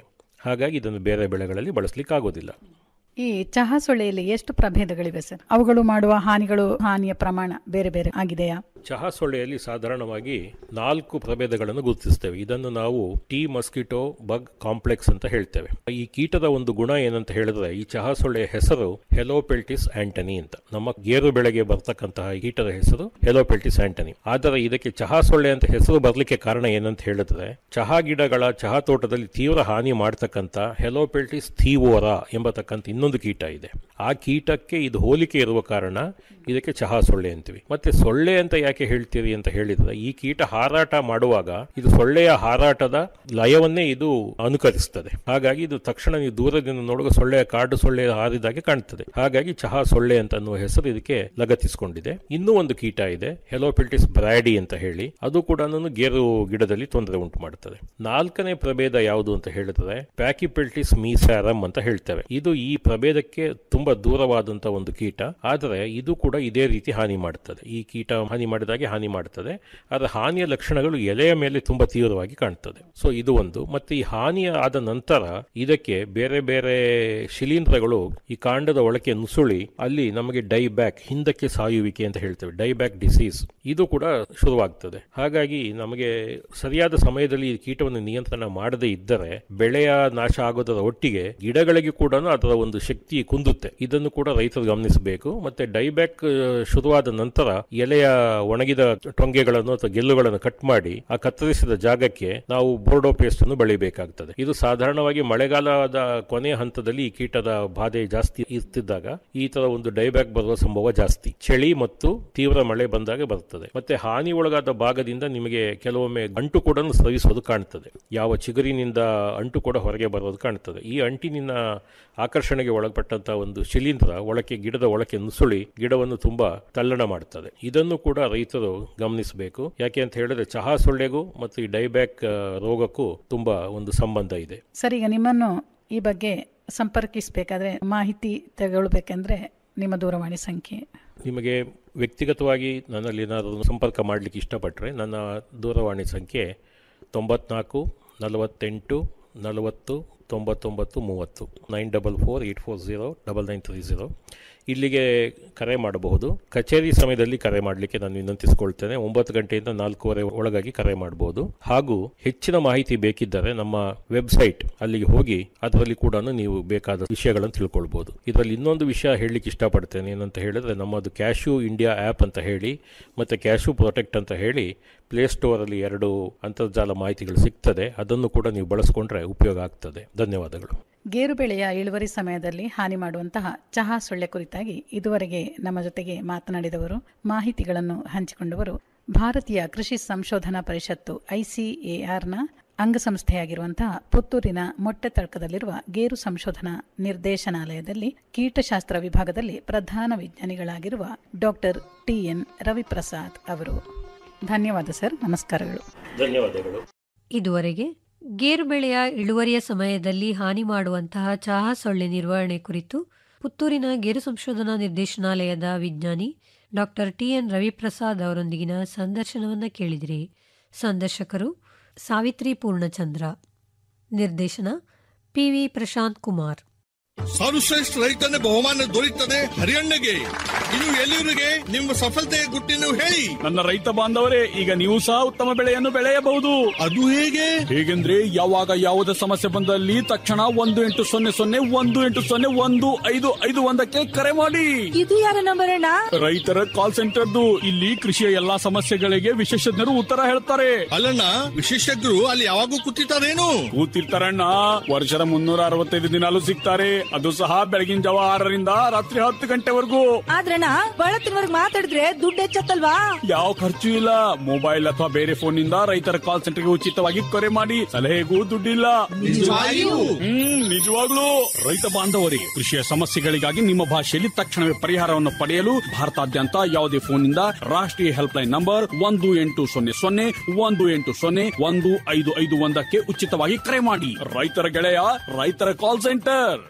ಹಾಗಾಗಿ ಇದನ್ನು ಬೇರೆ ಬೆಳೆಗಳಲ್ಲಿ ಬಳಸಲಿಕ್ಕೆ ಆಗೋದಿಲ್ಲ ಈ ಚಹಾ ಸೊಳ್ಳೆಯಲ್ಲಿ ಎಷ್ಟು ಪ್ರಭೇದಗಳಿವೆ ಸರ್ ಅವುಗಳು ಮಾಡುವ ಹಾನಿಗಳು ಹಾನಿಯ ಪ್ರಮಾಣ ಬೇರೆ ಬೇರೆ ಆಗಿದೆಯಾ ಚಹಾ ಸೊಳ್ಳೆಯಲ್ಲಿ ಸಾಧಾರಣವಾಗಿ ನಾಲ್ಕು ಪ್ರಭೇದಗಳನ್ನು ಗುರುತಿಸ್ತೇವೆ ಇದನ್ನು ನಾವು ಟಿ ಮಸ್ಕಿಟೋ ಬಗ್ ಕಾಂಪ್ಲೆಕ್ಸ್ ಅಂತ ಹೇಳ್ತೇವೆ ಈ ಕೀಟದ ಒಂದು ಗುಣ ಏನಂತ ಹೇಳಿದ್ರೆ ಈ ಚಹಾ ಸೊಳ್ಳೆಯ ಹೆಸರು ಹೆಲೋಪೆಲ್ಟಿಸ್ ಆಂಟನಿ ಅಂತ ನಮ್ಮ ಗೇರು ಬೆಳೆಗೆ ಬರ್ತಕ್ಕಂತಹ ಈ ಕೀಟದ ಹೆಸರು ಹೆಲೋಪೆಲ್ಟಿಸ್ ಆಂಟನಿ ಆದರೆ ಇದಕ್ಕೆ ಚಹಾ ಸೊಳ್ಳೆ ಅಂತ ಹೆಸರು ಬರಲಿಕ್ಕೆ ಕಾರಣ ಏನಂತ ಹೇಳಿದ್ರೆ ಚಹಾ ಗಿಡಗಳ ಚಹಾ ತೋಟದಲ್ಲಿ ತೀವ್ರ ಹಾನಿ ಮಾಡತಕ್ಕಂತ ಹೆಲೋಪೆಲ್ಟಿಸ್ ಥೀವೋರಾ ಎಂಬತಕ್ಕಂಥ ಇನ್ನೊಂದು ಕೀಟ ಇದೆ ಆ ಕೀಟಕ್ಕೆ ಇದು ಹೋಲಿಕೆ ಇರುವ ಕಾರಣ ಇದಕ್ಕೆ ಚಹಾ ಸೊಳ್ಳೆ ಅಂತೀವಿ ಮತ್ತೆ ಸೊಳ್ಳೆ ಅಂತ ಯಾಕೆ ಹೇಳ್ತೀರಿ ಅಂತ ಹೇಳಿದ್ರೆ ಈ ಕೀಟ ಹಾರಾಟ ಮಾಡುವಾಗ ಇದು ಸೊಳ್ಳೆಯ ಹಾರಾಟದ ಲಯವನ್ನೇ ಇದು ಅನುಕರಿಸ್ತದೆ ಹಾಗಾಗಿ ಇದು ತಕ್ಷಣ ನೀವು ದೂರದಿಂದ ನೋಡುವ ಸೊಳ್ಳೆಯ ಕಾಡು ಸೊಳ್ಳೆ ಹಾರಿದಾಗೆ ಕಾಣ್ತದೆ ಹಾಗಾಗಿ ಚಹಾ ಸೊಳ್ಳೆ ಅಂತ ಅನ್ನುವ ಹೆಸರು ಇದಕ್ಕೆ ಲಗತ್ತಿಸಿಕೊಂಡಿದೆ ಇನ್ನೂ ಒಂದು ಕೀಟ ಇದೆ ಹೆಲೋಪಿಲ್ಟಿಸ್ ಬ್ರ್ಯಾಡಿ ಅಂತ ಹೇಳಿ ಅದು ಕೂಡ ಗೇರು ಗಿಡದಲ್ಲಿ ತೊಂದರೆ ಉಂಟು ಮಾಡುತ್ತದೆ ನಾಲ್ಕನೇ ಪ್ರಭೇದ ಯಾವುದು ಅಂತ ಹೇಳಿದ್ರೆ ಪ್ಯಾಕಿಪಿಲ್ಟಿಸ್ ಮೀಸ್ಯಾರಮ್ ಅಂತ ಹೇಳ್ತೇವೆ ಇದು ಈ ಪ್ರಭೇದಕ್ಕೆ ತುಂಬಾ ದೂರವಾದಂತಹ ಒಂದು ಕೀಟ ಆದರೆ ಇದು ಕೂಡ ಇದೇ ರೀತಿ ಹಾನಿ ಮಾಡುತ್ತದೆ ಈ ಕೀಟ ಹಾನಿ ಮಾಡಿದಾಗೆ ಹಾನಿ ಮಾಡುತ್ತದೆ ಅದರ ಹಾನಿಯ ಲಕ್ಷಣಗಳು ಎಲೆಯ ಮೇಲೆ ತುಂಬಾ ತೀವ್ರವಾಗಿ ಕಾಣ್ತದೆ ಸೊ ಇದು ಒಂದು ಮತ್ತೆ ಈ ಹಾನಿ ಆದ ನಂತರ ಇದಕ್ಕೆ ಬೇರೆ ಬೇರೆ ಶಿಲೀಂಧ್ರಗಳು ಈ ಕಾಂಡದ ಒಳಗೆ ನುಸುಳಿ ಅಲ್ಲಿ ನಮಗೆ ಡೈ ಬ್ಯಾಕ್ ಹಿಂದಕ್ಕೆ ಸಾಯುವಿಕೆ ಅಂತ ಹೇಳ್ತೇವೆ ಡೈ ಬ್ಯಾಕ್ ಡಿಸೀಸ್ ಇದು ಕೂಡ ಶುರುವಾಗ್ತದೆ ಹಾಗಾಗಿ ನಮಗೆ ಸರಿಯಾದ ಸಮಯದಲ್ಲಿ ಈ ಕೀಟವನ್ನು ನಿಯಂತ್ರಣ ಮಾಡದೇ ಇದ್ದರೆ ಬೆಳೆಯ ನಾಶ ಆಗೋದರ ಒಟ್ಟಿಗೆ ಗಿಡಗಳಿಗೆ ಕೂಡ ಅದರ ಒಂದು ಶಕ್ತಿ ಕುಂದುತ್ತೆ ಇದನ್ನು ಕೂಡ ರೈತರು ಗಮನಿಸಬೇಕು ಮತ್ತೆ ಡೈಬ್ಯಾಕ್ ಶುರುವಾದ ನಂತರ ಎಲೆಯ ಒಣಗಿದ ಟೊಂಗೆಗಳನ್ನು ಅಥವಾ ಗೆಲ್ಲುಗಳನ್ನು ಕಟ್ ಮಾಡಿ ಆ ಕತ್ತರಿಸಿದ ಜಾಗಕ್ಕೆ ನಾವು ಬೋರ್ಡೋ ಪೇಸ್ಟ್ ಅನ್ನು ಬೆಳಿಬೇಕಾಗ್ತದೆ ಇದು ಸಾಧಾರಣವಾಗಿ ಮಳೆಗಾಲದ ಕೊನೆಯ ಹಂತದಲ್ಲಿ ಈ ಕೀಟದ ಬಾಧೆ ಜಾಸ್ತಿ ಇರ್ತಿದ್ದಾಗ ಈ ತರ ಒಂದು ಡೈಬ್ಯಾಕ್ ಬರುವ ಸಂಭವ ಜಾಸ್ತಿ ಚಳಿ ಮತ್ತು ತೀವ್ರ ಮಳೆ ಬಂದಾಗ ಬರುತ್ತದೆ ಮತ್ತೆ ಹಾನಿ ಒಳಗಾದ ಭಾಗದಿಂದ ನಿಮಗೆ ಕೆಲವೊಮ್ಮೆ ಅಂಟು ಕೂಡ ಸ್ರವಿಸೋದು ಕಾಣ್ತದೆ ಯಾವ ಚಿಗುರಿನಿಂದ ಅಂಟು ಕೂಡ ಹೊರಗೆ ಬರೋದು ಕಾಣ್ತದೆ ಈ ಅಂಟಿನಿಂದ ಆಕರ್ಷಣೆಗೆ ಒಳಪಟ್ಟಂತಹ ಒಂದು ಶಿಲೀಂಧ್ರ ಒಳಕ್ಕೆ ಗಿಡದ ಒಳಕ್ಕೆ ನುಸುಳಿ ಗಿಡವನ್ನು ತುಂಬಾ ತಲ್ಲಣ ಮಾಡುತ್ತದೆ ಇದನ್ನು ಕೂಡ ರೈತರು ಗಮನಿಸಬೇಕು ಯಾಕೆ ಅಂತ ಹೇಳಿದ್ರೆ ಚಹಾ ಸೊಳ್ಳೆಗೂ ಮತ್ತು ಈ ಡೈಬ್ಯಾಕ್ ಆ, ರೋಗಕ್ಕೂ ತುಂಬಾ ಒಂದು ಸಂಬಂಧ ಇದೆ ಸರ್ ಈಗ ನಿಮ್ಮನ್ನು ಈ ಬಗ್ಗೆ ಸಂಪರ್ಕಿಸಬೇಕಾದ್ರೆ ಮಾಹಿತಿ ತಗೊಳ್ಬೇಕಂದ್ರೆ ನಿಮ್ಮ ದೂರವಾಣಿ ಸಂಖ್ಯೆ ನಿಮಗೆ ವ್ಯಕ್ತಿಗತವಾಗಿ ನನ್ನಲ್ಲಿ ಏನಾದರೂ ಸಂಪರ್ಕ ಮಾಡಲಿಕ್ಕೆ ಇಷ್ಟಪಟ್ಟರೆ ನನ್ನ ದೂರವಾಣಿ ಸಂಖ್ಯೆ ತೊಂಬತ್ನಾಲ್ಕು ನಲವತ್ತೆಂಟು ನಲವತ್ತು ತೊಂಬತ್ತೊಂಬತ್ತು ಮೂವತ್ತು nine double four eight four zero double nine three zero ಇಲ್ಲಿಗೆ ಕರೆ ಮಾಡಬಹುದು ಕಚೇರಿ ಸಮಯದಲ್ಲಿ ಕರೆ ಮಾಡಲಿಕ್ಕೆ ನಾನು ವಿನಂತಿಸಿಕೊಳ್ತೇನೆ ಒಂಬತ್ತು ಗಂಟೆಯಿಂದ ನಾಲ್ಕೂವರೆ ಒಳಗಾಗಿ ಕರೆ ಮಾಡಬಹುದು ಹಾಗೂ ಹೆಚ್ಚಿನ ಮಾಹಿತಿ ಬೇಕಿದ್ದರೆ ನಮ್ಮ ವೆಬ್ಸೈಟ್ ಅಲ್ಲಿಗೆ ಹೋಗಿ ಅದರಲ್ಲಿ ಕೂಡ ನೀವು ಬೇಕಾದ ವಿಷಯಗಳನ್ನು ತಿಳ್ಕೊಳ್ಬಹುದು ಇದರಲ್ಲಿ ಇನ್ನೊಂದು ವಿಷಯ ಹೇಳಲಿಕ್ಕೆ ಇಷ್ಟಪಡ್ತೇನೆ ಏನಂತ ಹೇಳಿದ್ರೆ ನಮ್ಮದು ಕ್ಯಾಶು ಇಂಡಿಯಾ ಆ್ಯಪ್ ಅಂತ ಹೇಳಿ ಮತ್ತು ಕ್ಯಾಶು ಪ್ರೊಟೆಕ್ಟ್ ಅಂತ ಹೇಳಿ ಪ್ಲೇಸ್ಟೋರಲ್ಲಿ ಎರಡು ಅಂತರ್ಜಾಲ ಮಾಹಿತಿಗಳು ಸಿಗ್ತದೆ ಅದನ್ನು ಕೂಡ ನೀವು ಬಳಸ್ಕೊಂಡ್ರೆ ಉಪಯೋಗ ಆಗ್ತದೆ ಧನ್ಯವಾದಗಳು ಗೇರು ಬೆಳೆಯ ಇಳುವರಿ ಸಮಯದಲ್ಲಿ ಹಾನಿ ಮಾಡುವಂತಹ ಚಹಾ ಸೊಳ್ಳೆ ಕುರಿತಾಗಿ ಇದುವರೆಗೆ ನಮ್ಮ ಜೊತೆಗೆ ಮಾತನಾಡಿದವರು ಮಾಹಿತಿಗಳನ್ನು ಹಂಚಿಕೊಂಡವರು ಭಾರತೀಯ ಕೃಷಿ ಸಂಶೋಧನಾ ಪರಿಷತ್ತು ಐಸಿಎಆರ್ನ ಅಂಗಸಂಸ್ಥೆಯಾಗಿರುವಂತಹ ಪುತ್ತೂರಿನ ಮೊಟ್ಟೆತಡ್ಕದಲ್ಲಿರುವ ಗೇರು ಸಂಶೋಧನಾ ನಿರ್ದೇಶನಾಲಯದಲ್ಲಿ ಕೀಟಶಾಸ್ತ್ರ ವಿಭಾಗದಲ್ಲಿ ಪ್ರಧಾನ ವಿಜ್ಞಾನಿಗಳಾಗಿರುವ ಡಾಕ್ಟರ್ ಟಿಎನ್ ರವಿಪ್ರಸಾದ್ ಅವರು ಧನ್ಯವಾದ ಸರ್ ನಮಸ್ಕಾರಗಳು ಧನ್ಯವಾದಗಳು ಇದುವರೆಗೆ ಗೇರು ಬೆಳೆಯ ಇಳುವರಿಯ ಸಮಯದಲ್ಲಿ ಹಾನಿ ಮಾಡುವಂತಹ ಚಹಾ ಸೊಳ್ಳೆ ನಿರ್ವಹಣೆ ಕುರಿತು ಪುತ್ತೂರಿನ ಗೇರು ಸಂಶೋಧನಾ ನಿರ್ದೇಶನಾಲಯದ ವಿಜ್ಞಾನಿ ಡಾಕ್ಟರ್ ಟಿಎನ್ ರವಿಪ್ರಸಾದ್ ಅವರೊಂದಿಗಿನ ಸಂದರ್ಶನವನ್ನು ಕೇಳಿದಿರಿ ಸಂದರ್ಶಕರು ಸಾವಿತ್ರಿ ಪೂರ್ಣಚಂದ್ರ ನಿರ್ದೇಶನ ಪಿವಿ ಪ್ರಶಾಂತ್ ಕುಮಾರ್ ಸರ್ವಶ್ರೇಷ್ಠ ರೈತನ ಬಹುಮಾನ ದೊರೆಯುತ್ತದೆ ಹರಿಯಣ್ಣಗೆ ಇನ್ನು ಎಲ್ಲಿವರಿಗೆ ನಿಮ್ಮ ಸಫಲತೆಯ ಗುಟ್ಟಿನ ಹೇಳಿ ನನ್ನ ರೈತ ಬಾಂಧವರೇ ಈಗ ನೀವು ಸಹ ಉತ್ತಮ ಬೆಳೆಯನ್ನು ಬೆಳೆಯಬಹುದು ಅದು ಹೇಗೆ ಹೇಗೆಂದ್ರೆ ಯಾವಾಗ ಯಾವುದೇ ಸಮಸ್ಯೆ ಬಂದಲ್ಲಿ ತಕ್ಷಣ ಒಂದು ಎಂಟು ಸೊನ್ನೆ ಸೊನ್ನೆ ಒಂದು ಎಂಟು ಸೊನ್ನೆ ಒಂದು ಐದು ಐದು ಒಂದಕ್ಕೆ ಕರೆ ಮಾಡಿ ಇದು ಯಾರ ನಂಬರ್ ಅಣ್ಣ ರೈತರ ಕಾಲ್ ಸೆಂಟರ್ದು ಇಲ್ಲಿ ಕೃಷಿಯ ಎಲ್ಲಾ ಸಮಸ್ಯೆಗಳಿಗೆ ವಿಶೇಷಜ್ಞರು ಉತ್ತರ ಹೇಳ್ತಾರೆ ಅಲ್ಲಣ್ಣ ವಿಶೇಷಜ್ಞರು ಅಲ್ಲಿ ಯಾವಾಗೂ ಕೂತಿರ್ತಾರೇನು ಕೂತಿರ್ತಾರಣ್ಣ ವರ್ಷದ ಮುನ್ನೂರ ಅರವತ್ತೈದು ದಿನಾಲು ಸಿಗ್ತಾರೆ ಅದು ಸಹ ಬೆಳಗಿನ ಜಾವ ಆರರಿಂದ ರಾತ್ರಿ ಹತ್ತು ಗಂಟೆವರೆಗೂ ಆದ್ರಣ್ಣ ಬಳತ್ತಿನವರ್ಗ್ ಮಾತಾಡಿದ್ರೆ ದುಡ್ಡು ಹೆಚ್ಚತ್ತಲ್ವಾ ಯಾವ ಖರ್ಚು ಇಲ್ಲ ಮೊಬೈಲ್ ಅಥವಾ ಬೇರೆ ಫೋನ್ ನಿಂದ ರೈತರ ಕಾಲ್ ಸೆಂಟರ್ಗೆ ಉಚಿತವಾಗಿ ಕರೆ ಮಾಡಿ ಸಲಹೆಗೂ ದುಡ್ಡಿಲ್ಲ ನಿಜವಾಗಿಯೂ? ಹ್ಮ್ ನಿಜವಾಗ್ಲೂ ರೈತ ಬಾಂಧವರಿಗೆ ಕೃಷಿಯ ಸಮಸ್ಯೆಗಳಿಗಾಗಿ ನಿಮ್ಮ ಭಾಷೆಯಲ್ಲಿ ತಕ್ಷಣವೇ ಪರಿಹಾರವನ್ನು ಪಡೆಯಲು ಭಾರತಾದ್ಯಂತ ಯಾವುದೇ ಫೋನ್ ನಿಂದ ರಾಷ್ಟ್ರೀಯ ಹೆಲ್ಪ್ ಲೈನ್ ನಂಬರ್ ಒಂದು ಎಂಟು ಸೊನ್ನೆ ಸೊನ್ನೆ ಒಂದು ಎಂಟು ಸೊನ್ನೆ ಒಂದು ಐದು ಐದು ಒಂದಕ್ಕೆ ಉಚಿತವಾಗಿ ಕರೆ ಮಾಡಿ ರೈತರ ಗೆಳೆಯ ರೈತರ ಕಾಲ್ ಸೆಂಟರ್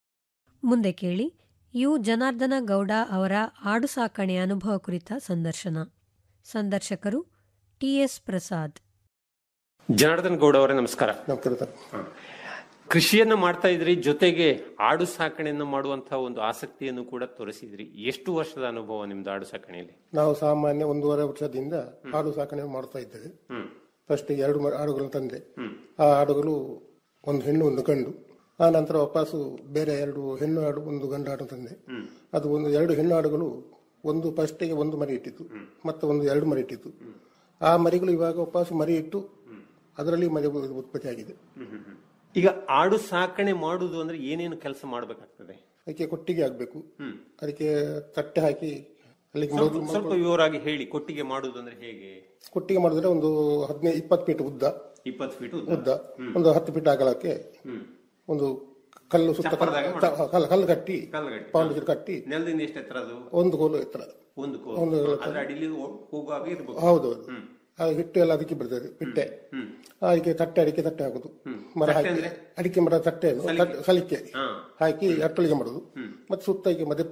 ಮುಂದೆ ಕೇಳಿ ಯು ಜನಾರ್ದನ ಗೌಡ ಅವರ ಆಡು ಸಾಕಣೆ ಅನುಭವ ಕುರಿತ ಸಂದರ್ಶನ ಸಂದರ್ಶಕರು ಟಿಎಸ್ ಪ್ರಸಾದ್ ಜನಾರ್ದನ್ ಗೌಡ ಅವರೇ ನಮಸ್ಕಾರ ನಮಸ್ಕಾರ ಹಾ. ಕೃಷಿಯನ್ನ ಮಾಡ್ತಾ ಇದ್ರಿ ಜೊತೆಗೆ ಆಡು ಸಾಕಣೆಯನ್ನು ಮಾಡುವಂತಹ ಒಂದು ಆಸಕ್ತಿಯನ್ನು ಕೂಡ ತೋರಿಸಿದ್ರಿ ಎಷ್ಟು ವರ್ಷದ ಅನುಭವ ನಿಮ್ದು ಆಡು ಸಾಕಣೆಯಲ್ಲಿ ನಾವು ಸಾಮಾನ್ಯ ಒಂದೂವರೆ ವರ್ಷದಿಂದ ಆಡು ಸಾಕಣೆ ಮಾಡ್ತಾ ಇದ್ದೇವೆ ಹ್ಮ್ ಫಸ್ಟ್ ಎರಡು ಮ- ಆಡುಗಳನ್ನು ತಂದೆ ಆ ಆಡುಗಳು ಒಂದು ಹೆಣ್ಣು ಒಂದು ಗಂಡು ಆ ನಂತರ ವಾಪಸ್ಸು ಬೇರೆ ಎರಡು ಹೆಣ್ಣು ಆಡು ಒಂದು ಗಂಡು ಆಡು ತಂದೆ ಅದು ಒಂದು ಎರಡು ಹೆಣ್ಣು ಆಡುಗಳು ಒಂದು ಫಸ್ಟಿಗೆ ಒಂದು ಮರಿ ಇಟ್ಟಿತ್ತು ಮತ್ತೆ ಒಂದು ಎರಡು ಮರಿ ಇಟ್ಟಿತ್ತು ಆ ಮರಿಗಳು ಇವಾಗ ವಾಪಸ್ ಮರಿ ಇಟ್ಟು ಅದರಲ್ಲಿ ಮರಿ ಉ- ಉತ್ಪತ್ತಿ ಆಗಿದೆ ಈಗ ಆಡು ಸಾಕಣೆ ಮಾಡುದು ಅಂದ್ರೆ ಏನೇನು ಕೆಲಸ ಮಾಡಬೇಕಾಗ್ತದೆ ಅದಕ್ಕೆ ಕೊಟ್ಟಿಗೆ ಆಗ್ಬೇಕು ಅದಕ್ಕೆ ತಟ್ಟೆ ಹಾಕಿ ಅಲ್ಲಿಗೆ ಸ್ವಲ್ಪ ಮೊದಲು ಸ್ವಲ್ಪ ವಿವರವಾಗಿ ಹೇಳಿ ಕೊಟ್ಟಿಗೆ ಮಾಡುದು ಅಂದ್ರೆ ಹೇಗೆ ಕೊಟ್ಟಿಗೆ ಮಾಡಿದ್ರೆ ಒಂದು ಹದಿನೈದು ಇಪ್ಪತ್ತು ಫೀಟ್ ಉದ್ದ ಇಪ್ಪತ್ತು ಫೀಟ್ ಉದ್ದ ಒಂದು ಹತ್ತು ಫೀಟ್ ಅಗಲಕ್ಕೆ ಒಂದು ಕಲ್ಲು ಸುತ್ತ ಚಪ್ಪರದಾಗ ಕಲ್ಲು- ಕ- ಕಲ್ಲು ಕಲ್ಲು ಕಟ್ಟಿ ಕಲ್ಲು ಕಟ್ಟಿ. ಫೌಂಡೇಶನ್ ಕಟ್ಟಿ ನೆಲದಿಂದ ಎಷ್ಟು ಎತ್ತರ ಅದು ಒಂದು ಕೋಲು ಎತ್ತರ ಒಂದು ಕೋಲು. ಒಂದು ಅದ್ರ ಅಡಿಲಿ ಹೋ- ಹೋಗುವಾಗ ಇರ್ಬೇಕು ಹೌದೌದು ಆ ಹಿಟ್ಟು ಎಲ್ಲ ಅದಕ್ಕೆ ಬಿಡ್ತದೆ ಹಿಟ್ಟೆ ಅದಕ್ಕೆ ತಟ್ಟೆ ಅಡಿಕೆ ತಟ್ಟೆ ಹಾಕುದು ಮರ ತಟ್ಟೆ ಹಾಕಿ ಅಂದ್ರೆ? ಅಡಿಕೆ ಮರ ತಟ್ಟೆಯನ್ನು ಸಲಿಕೆ. ತಟ್ಟೆ- ಸಲಿಕೆ ಹಾ. ಹಾಕಿ ಅಟ್ಟಳಿಗೆ ಮಾಡುದು ಮತ್ತೆ ಸುತ್ತ ಹೀಗೆ ಮಧ್ಯೆ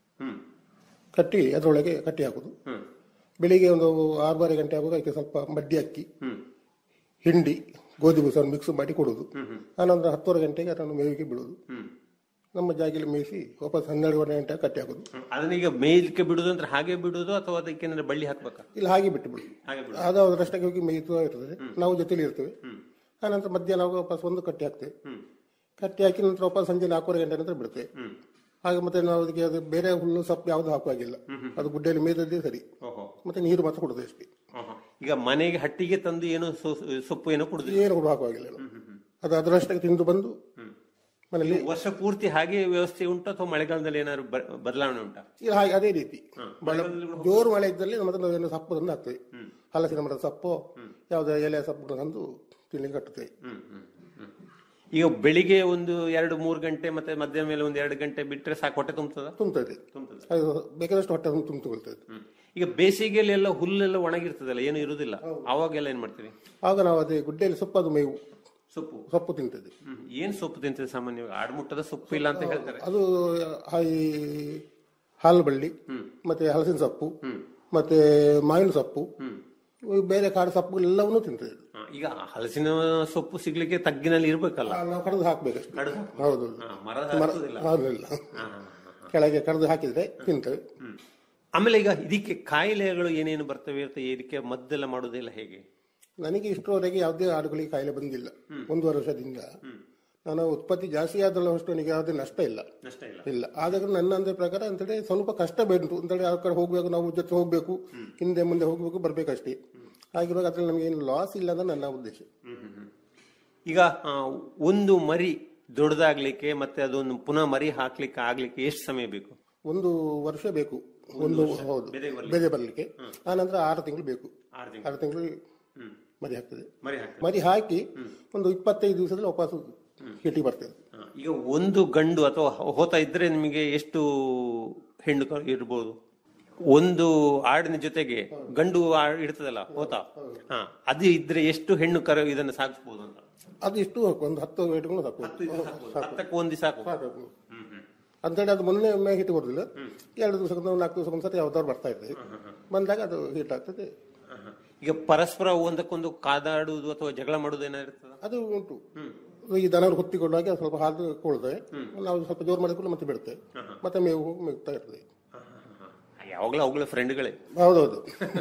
ಕಟ್ಟಿ ಅದರೊಳಗೆ ಕಟ್ಟಿ ಹಾಕುದು ಬೆಳಿಗ್ಗೆ ಒಂದು ಆರೂವರೆ ಗಂಟೆ ಆಗುವಾಗ ಅದಕ್ಕೆ ಸ್ವಲ್ಪ ಮಡ್ಡಿ ಅಕ್ಕಿ ಹಿಂಡಿ ಗೋಧಿ ಬೂಸವನ್ನು ಮಿಕ್ಸ್ ಮಾಡಿ ಕೊಡುದು ಆನಂತರ ಹತ್ತುವರೆ ಗಂಟೆಗೆ ಅದನ್ನು ಮೇವಿಗೆ ಬಿಡುದು ನಮ್ಮ ಜಾಗಿಲಿ ಮೇಯಿಸಿ ವಾಪಸ್ ಹನ್ನೆರಡುವರೆ ಗಂಟೆ ಕಟ್ಟಿ ಹಾಕುದು ಅದನ್ನ ಈಗ ಮೇಯ್ಲಿಕ್ಕೆ ಬಿಡುದು ಅಂದ್ರೆ ಹಾಗೆ ಬಿಡುದು ಅಥವಾ ಅದಕ್ಕೆ ಏನಾದ್ರು ಬಳ್ಳಿ ಹಾಕ್ಬೇಕಾ ಇಲ್ಲ ಹಾಗೆ ಬಿಟ್ಟು ಬಿಡುದು ಹಾಗೆ ಬಿಡುದು ಅದು ಅದರಷ್ಟಕ್ಕೆ ಹೋಗಿ ಮೇಯ್ತಾ ಇರ್ತದೆ ನಾವು ಜೊತೆಲಿ ಇರ್ತೇವೆ ಆನಂತರ ಮಧ್ಯಾಹ್ನ ಆಗುವಾಗ ವಾಪಸ್ ಒಂದು ಕಟ್ಟಿ ಹಾಕ್ತೇವೆ ಕಟ್ಟಿ ಹಾಕಿ ನಂತರ ವಾಪಸ್ ಸಂಜೆ ನಾಲ್ಕೂವರೆ ಗಂಟೆ ನಂತರ ಬಿಡ್ತೇವೆ ಹಾಗೆ ಮತ್ತೆ ನಾವು ಅದಕ್ಕೆ ಅದು ಬೇರೆ ಹುಲ್ಲು ಸೊಪ್ಪು ಯಾವುದು ಹಾಕುವಾಗಿಲ್ಲ ಅದು ಗುಡ್ಡೆಯಲ್ಲಿ ಮೇಯ್ದದ್ದೇ ಸರಿ ಓಹೋ. ಮತ್ತೆ ನೀರು ಮಾತ್ರ ಕೊಡುದು ಅಷ್ಟೇ ಆಹಾ. ಈಗ ಮನೆಗೆ ಹಟ್ಟಿಗೆ ತಂದು ಏನು ಸೊ- ಸೊಪ್ಪು ಏನೋ ಕುಡುದು ಏನು ಕೂಡ ಹಾಕುವಾಗಿಲ್ಲ ನಾವು. ಅದು ಅದರಷ್ಟಕ್ಕೆ ತಿಂದು ಬಂದು ಮನೆಯಲ್ಲಿ ವರ್ಷ ಪೂರ್ತಿ ಹಾಗೆ ವ್ಯವಸ್ಥೆ ಉಂಟು ಅಥವಾ ಮಳೆಗಾಲದಲ್ಲಿ ಏನಾದ್ರು ಬ- ಬದಲಾವಣೆ ಉಂಟಾ ಇದು ಹಾಗೆ ಅದೇ ರೀತಿ ಮಳೆ ಜೋರು ಮಳೆ ಇದ್ದಲ್ಲಿ ಮತ್ತೆ ನಾವು ಏನು ಸೊಪ್ಪು ತಂದು ಹಾಕ್ತೇವೆ ಹಲಸಿನ ಮರದ ಸೊಪ್ಪು ಯಾವುದೇ ಎಲೆ ಸೊಪ್ಪು ತಂದು ತಿನ್ಲಿಕ್ಕೆ ಕಟ್ಟುತ್ತೇವೆ ಈಗ ಬೆಳಿಗ್ಗೆ ಒಂದು ಎರಡು ಮೂರು ಗಂಟೆ ಮತ್ತೆ ಮಧ್ಯಾಹ್ನ ಮೇಲೆ ಒಂದು ಎರಡು ಗಂಟೆ ಬಿಟ್ರೆ ಸಾಕು ಹೊಟ್ಟೆ ತುಂಬುತ್ತದ ತುಂಬುತ್ತದೆ ಅದು ಬೇಕಾದಷ್ಟು ಹೊಟ್ಟೆ ತುಂಬ ತುಂಬಿಕೊಳ್ತದೆ ಈಗ ಬೇಸಿಗೆಯಲ್ಲಿ ಎಲ್ಲ ಹುಲ್ಲೆಲ್ಲ ಒಣಗಿರ್ತದಲ್ಲ ಏನು ಇರುದಿಲ್ಲ ಅವಾಗೆಲ್ಲ ಏನ್ ಮಾಡ್ತೀರಿ ಆಗ ನಾವು ಅದೇ ಗುಡ್ಡೆಯಲ್ಲಿ ಸೊಪ್ಪು ಅದು ಮೇವು ಸೊಪ್ಪು ಸೊಪ್ಪು ತಿಂತದೆ ಹ್ಮ್. ಏನ್ ಸೊಪ್ಪು ತಿಂತದೆ ಸಾಮಾನ್ಯವಾಗಿ ಆಡ್ಮುಟ್ಟದ ಸೊಪ್ಪು ಇಲ್ಲ ಅಂತ ಹೇಳ್ತಾರೆ ಅದು ಈ ಹಾಲು ಬಳ್ಳಿ ಮತ್ತೆ ಹಲಸಿನ ಸೊಪ್ಪು ಮತ್ತೆ ಮಾವಿನ ಸೊಪ್ಪು ಈ ಬೇರೆ ಕಾಡು ಸೊಪ್ಪುಗಳೆಲ್ಲವನ್ನೂ ತಿಂತದೆ ಹಾ, ಈಗ ಹಲಸಿನ ಸೊಪ್ಪು ಸಿಗ್ಲಿಕ್ಕೆ ತಗ್ಗಿನಲ್ಲಿ ಇರ್ಬೇಕಲ್ಲ ನಾವು ಕಡ್ದು ಹಾಕ್ಬೇಕಷ್ಟೇ ಕಡ್ದು ಹಾಕ್ಬೇಕು. ಹೌದು ಹಾ, ಮರದ ಮರ- ಹತ್ತುದಿಲ್ಲ. ಹೌದಿಲ್ಲ ಹಾ, ಕೆಳಗೆ ಕಡ್ದು ಹಾಕಿದ್ರೆ ತಿಂತವೆ ಆಮೇಲೆ ಈಗ ಇದಕ್ಕೆ ಕಾಯಿಲೆಗಳು ಏನೇನು ಬರ್ತವೆ ಅಂತ ಇದಕ್ಕೆ ಮದ್ದೆಲ್ಲ ಮಾಡೋದಿಲ್ಲ ಹೇಗೆ ನನಗೆ ಇಷ್ಟರವರೆಗೆ ಯಾವುದೇ ಆಡುಗಳಿಗೆ ಕಾಯಿಲೆ ಬಂದಿಲ್ಲ ಒಂದೂವರೆ ವರ್ಷದಿಂದ ನಾನು ಉತ್ಪತ್ತಿ ಜಾಸ್ತಿ ಆದಲ್ಲ ಅಷ್ಟು ನನಗೆ ಯಾವುದೇ ನಷ್ಟ ಇಲ್ಲ ನಷ್ಟ ಇಲ್ಲ ಇಲ್ಲ ಆದಾಗ ನನ್ನ ಅಂದ ಪ್ರಕಾರ ಅಂತೇಳಿ ಸ್ವಲ್ಪ ಕಷ್ಟ ಬಂತು ಅಂತೇಳಿ ಆ ಕಡೆ ಹೋಗ್ಬೇಕು ನಾವು ಜೊತೆ ಹೋಗ್ಬೇಕು ಹಿಂದೆ ಮುಂದೆ ಹೋಗ್ಬೇಕು ಬರ್ಬೇಕಷ್ಟೇ ಹಾಗಿರುವಾಗ ಅದ್ರಲ್ಲಿ ನಮಗೆ ಏನು ಲಾಸ್ ಇಲ್ಲ ಅಂತ ನನ್ನ ಉದ್ದೇಶ ಈಗ ಆ, ಒಂದು ಮರಿ ದೊಡ್ಡದಾಗ್ಲಿಕ್ಕೆ ಮತ್ತೆ ಅದೊಂದು ಪುನಃ ಮರಿ ಹಾಕ್ಲಿಕ್ಕೆ ಆಗ್ಲಿಕ್ಕೆ ಎಷ್ಟು ಸಮಯ ಬೇಕು ಒಂದು ವರ್ಷ ಬೇಕು ಒಂದು ಹೌದು ಬೆದೆಗೆ ಬರ್ಲಿಕ್ಕೆ. ಬೆದೆ ಬರಲಿಕ್ಕೆ ಆ ನಂತರ ಆರು ತಿಂಗಳು ಬೇಕು ಆರು ತಿಂಗಳು. ಆರು ತಿಂಗಳು ಮರಿ ಹಾಕ್ತದೆ ಮರಿ ಹಾಕ್ತದೆ. ಮರಿ ಹಾಕಿ ಒಂದು ಇಪ್ಪತ್ತೈದು ದಿವಸದಲ್ಲಿ ವಾಪಸ್ ಹಿಟಿ ಬರ್ತದೆ ಹಾ, ಈಗ ಒಂದು ಗಂಡು ಅಥವಾ ಹೋತ ಇದ್ರೆ ನಿಮಗೆ ಎಷ್ಟು ಹೆಣ್ಣು ಕ- ಇರ್ಬೋದು ಒಂದು ಆಡಿನ ಜೊತೆಗೆ ಗಂಡು ಆ- ಇರ್ತದಲ್ಲ ಹೋತ ಹಾ ಅದು ಇದ್ರೆ ಎಷ್ಟು ಹೆಣ್ಣು ಕರ ಇದನ್ನು ಸಾಗಿಸ್ಬೋದು ಅಂತ ಅದು ಎಷ್ಟು ಹಾಕು ಒಂದು ಹತ್ತು ವೇಟ್ಗಳು ಸಾಕು ಹತ್ತಕ್ಕೆ ಒಂದು ಸಾಕು ಸಾಕು ಅಂತೇಳಿ ಅದು ಮೊನ್ನೆ ಒಮ್ಮೆ ಹಿಟ್ಟು ಬರುದಿಲ್ಲ ಎರಡು ದಿವಸಕ್ಕೆ ನಾಲ್ಕು ದಿವಸಕ್ಕೆ ಒಂದ್ಸತಿ ಯಾವ್ದಾದ್ರು ಬರ್ತಾ ಇರ್ತದೆ ಬಂದಾಗ ಅದು ಹೀಟ್ ಆಗ್ತದೆ ಈಗ ಪರಸ್ಪರ ಒಂದಕ್ಕೊಂದು ಕಾದಾಡುವುದು ಅಥವಾ ಜಗಳ ಮಾಡುವುದು ಏನಾಗಿರ್ತದ ಅದು ಉಂಟು ಈ ದನವರು ಹೊತ್ತಿಕೊಂಡಾಗ ಅದು ಸ್ವಲ್ಪ ಹಾಲು ಕೊಳ್ತವೆ ನಾವು ಸ್ವಲ್ಪ ಜೋರು ಮಾಡಿಕೊಂಡು ಮತ್ತೆ ಬಿಡುತ್ತೆ ಮತ್ತೆ ಮೇವು ಮೇಗ್ತಾ ಇರ್ತದೆ ಯಾವಾಗಲೂ ಅವುಗಳ ಫ್ರೆಂಡ್ಗಳೇ ಹೌದೌದು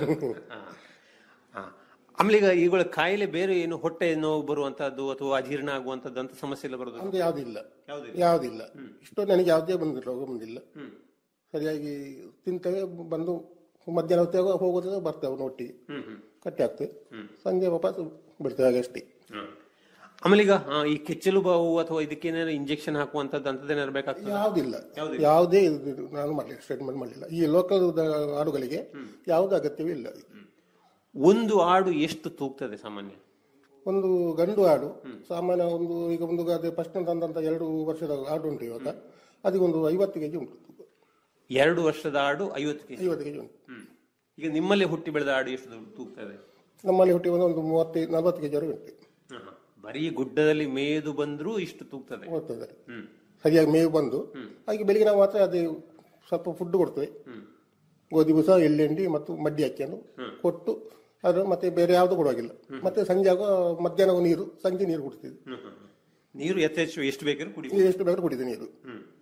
ಆಮೇಲೆ ಈಗ ಇವುಗಳ ಕಾಯಿಲೆ ಬೇರೆ ಏನು ಹೊಟ್ಟೆ ನೋವು ಬರುವಂತದ್ದು ಅಥವಾ ಅಜೀರ್ಣ ಆಗುವಂತದ್ದು ಅಂತ ಸಮಸ್ಯೆ ಎಲ್ಲ ಬರುದು ಅಂತ ಯಾವ್ದಿಲ್ಲ ಯಾವುದಿಲ್ಲ. ಯಾವ್ದಿಲ್ಲ ಇಷ್ಟು ನನಗೆ ಯಾವುದೇ ಬಂದಿಲ್ಲ ರೋಗ ಬಂದಿಲ್ಲ ಸರಿಯಾಗಿ ತಿಂತೇವೆ ಬಂದು ಮಧ್ಯಾಹ್ನ ಹೊತ್ತಿಗೆ ಹೋಗೋದ್ರೆ ಬರ್ತೇವೆ ಒಟ್ಟಿಗೆ ಕಟ್ಟಿ ಹಾಕ್ತೇವೆ ಸಂಜೆ ವಾಪಸ್ ಬಿಡ್ತೇವೆ ಹಾಗೆ ಅಷ್ಟೇ ಆಮೇಲೆ ಈಗ ಆ, ಈ ಕೆಚ್ಚಲು ಬಾವು ಅಥವಾ ಇದಕ್ಕೇನಾದ್ರು ಇಂಜೆಕ್ಷನ್ ಹಾಕುವಂತದ್ದು ಅಂತದ್ದೇನಾದ್ರು ಬೇಕಾಗ್ತದೆ ಯಾವುದಿಲ್ಲ ಯಾವುದಿಲ್ಲ. ಯಾವುದೇ ಇದು ನಾನು ಮಾಡಲಿಲ್ಲ ಸ್ಟೇಟ್ಮೆಂಟ್ ಮಾಡಲಿಲ್ಲ ಈ ಲೋಕಲ್ ಆಡುಗಳಿಗೆ ಯಾವುದೇ ಅಗತ್ಯವೇ ಇಲ್ಲ ಒಂದು ಆಡು ಎಷ್ಟು ತೂಗ್ತದೆ ಸಾಮಾನ್ಯ ಒಂದು ಗಂಡು ಆಡು ಸಾಮಾನ್ಯ ಒಂದು ಈಗ ಒಂದು ಅದೇ ಫಸ್ಟ್ ತಂದಂತ ಎರಡು ವರ್ಷದ ಆಡು ಉಂಟು ಇವಾಗ ಅದಕ್ಕೆ ಒಂದು ಐವತ್ತು ಕೆಜಿ ಉಂಟು ಎರಡು ವರ್ಷದ ಆಡು ಐವತ್ತು ಕೆಜಿ ಐವತ್ತು ಕೆಜಿ ಉಂಟು ಈಗ ನಿಮ್ಮಲ್ಲಿ ಹುಟ್ಟಿ ಬೆಳೆದ ಆಡು ಎಷ್ಟು ತೂಗ್ತದೆ ನಮ್ಮಲ್ಲಿ ಹುಟ್ಟಿ ಬಂದು ಒಂದು ಮೂವತ್ತೈದು ನಲವತ್ತು ಕೆಜಿ ವರೆಗೆ ಉಂಟು ಆಹಾ. ಬರೀ ಗುಡ್ಡದಲ್ಲಿ ಮೇದು ಬಂದ್ರೂ ಇಷ್ಟು ತೂಗ್ತದೆ ಹೋಗ್ತದೆ ಹ್ಮ್ ಸರಿಯಾಗಿ ಮೇವು ಬಂದು ಹಾಗೆ ಬೆಳಿಗ್ಗೆ ನಾವು ಮಾತ್ರ ಅದೇ ಸ್ವಲ್ಪ ಫುಡ್ ಕೊಡ್ತೇವೆ ಗೋಧಿ ಬೂಸ ಎಳ್ಳೆಂಡಿ ಮತ್ತು ಮಡ್ಡಿ ಹಾಕಿಯನ್ನು ಕೊಟ್ಟು ಅದು ಮತ್ತೆ ಬೇರೆ ಯಾವುದು ಕೊಡುವಾಗಿಲ್ಲ ಮತ್ತೆ ಸಂಜೆ ಆಗುವ ಮಧ್ಯಾಹ್ನ ನೀರು ಸಂಜೆ ನೀರು ಕುಡಿಸ್ತೀವಿ ನೀರು ಯಥೇಚ್ಛ ಎಷ್ಟು ಬೇಕಾದ್ರೂ ಕುಡಿ ನೀರು ಎಷ್ಟು ಬೇಕಾದ್ರೂ ಕುಡಿದೆ ನೀರು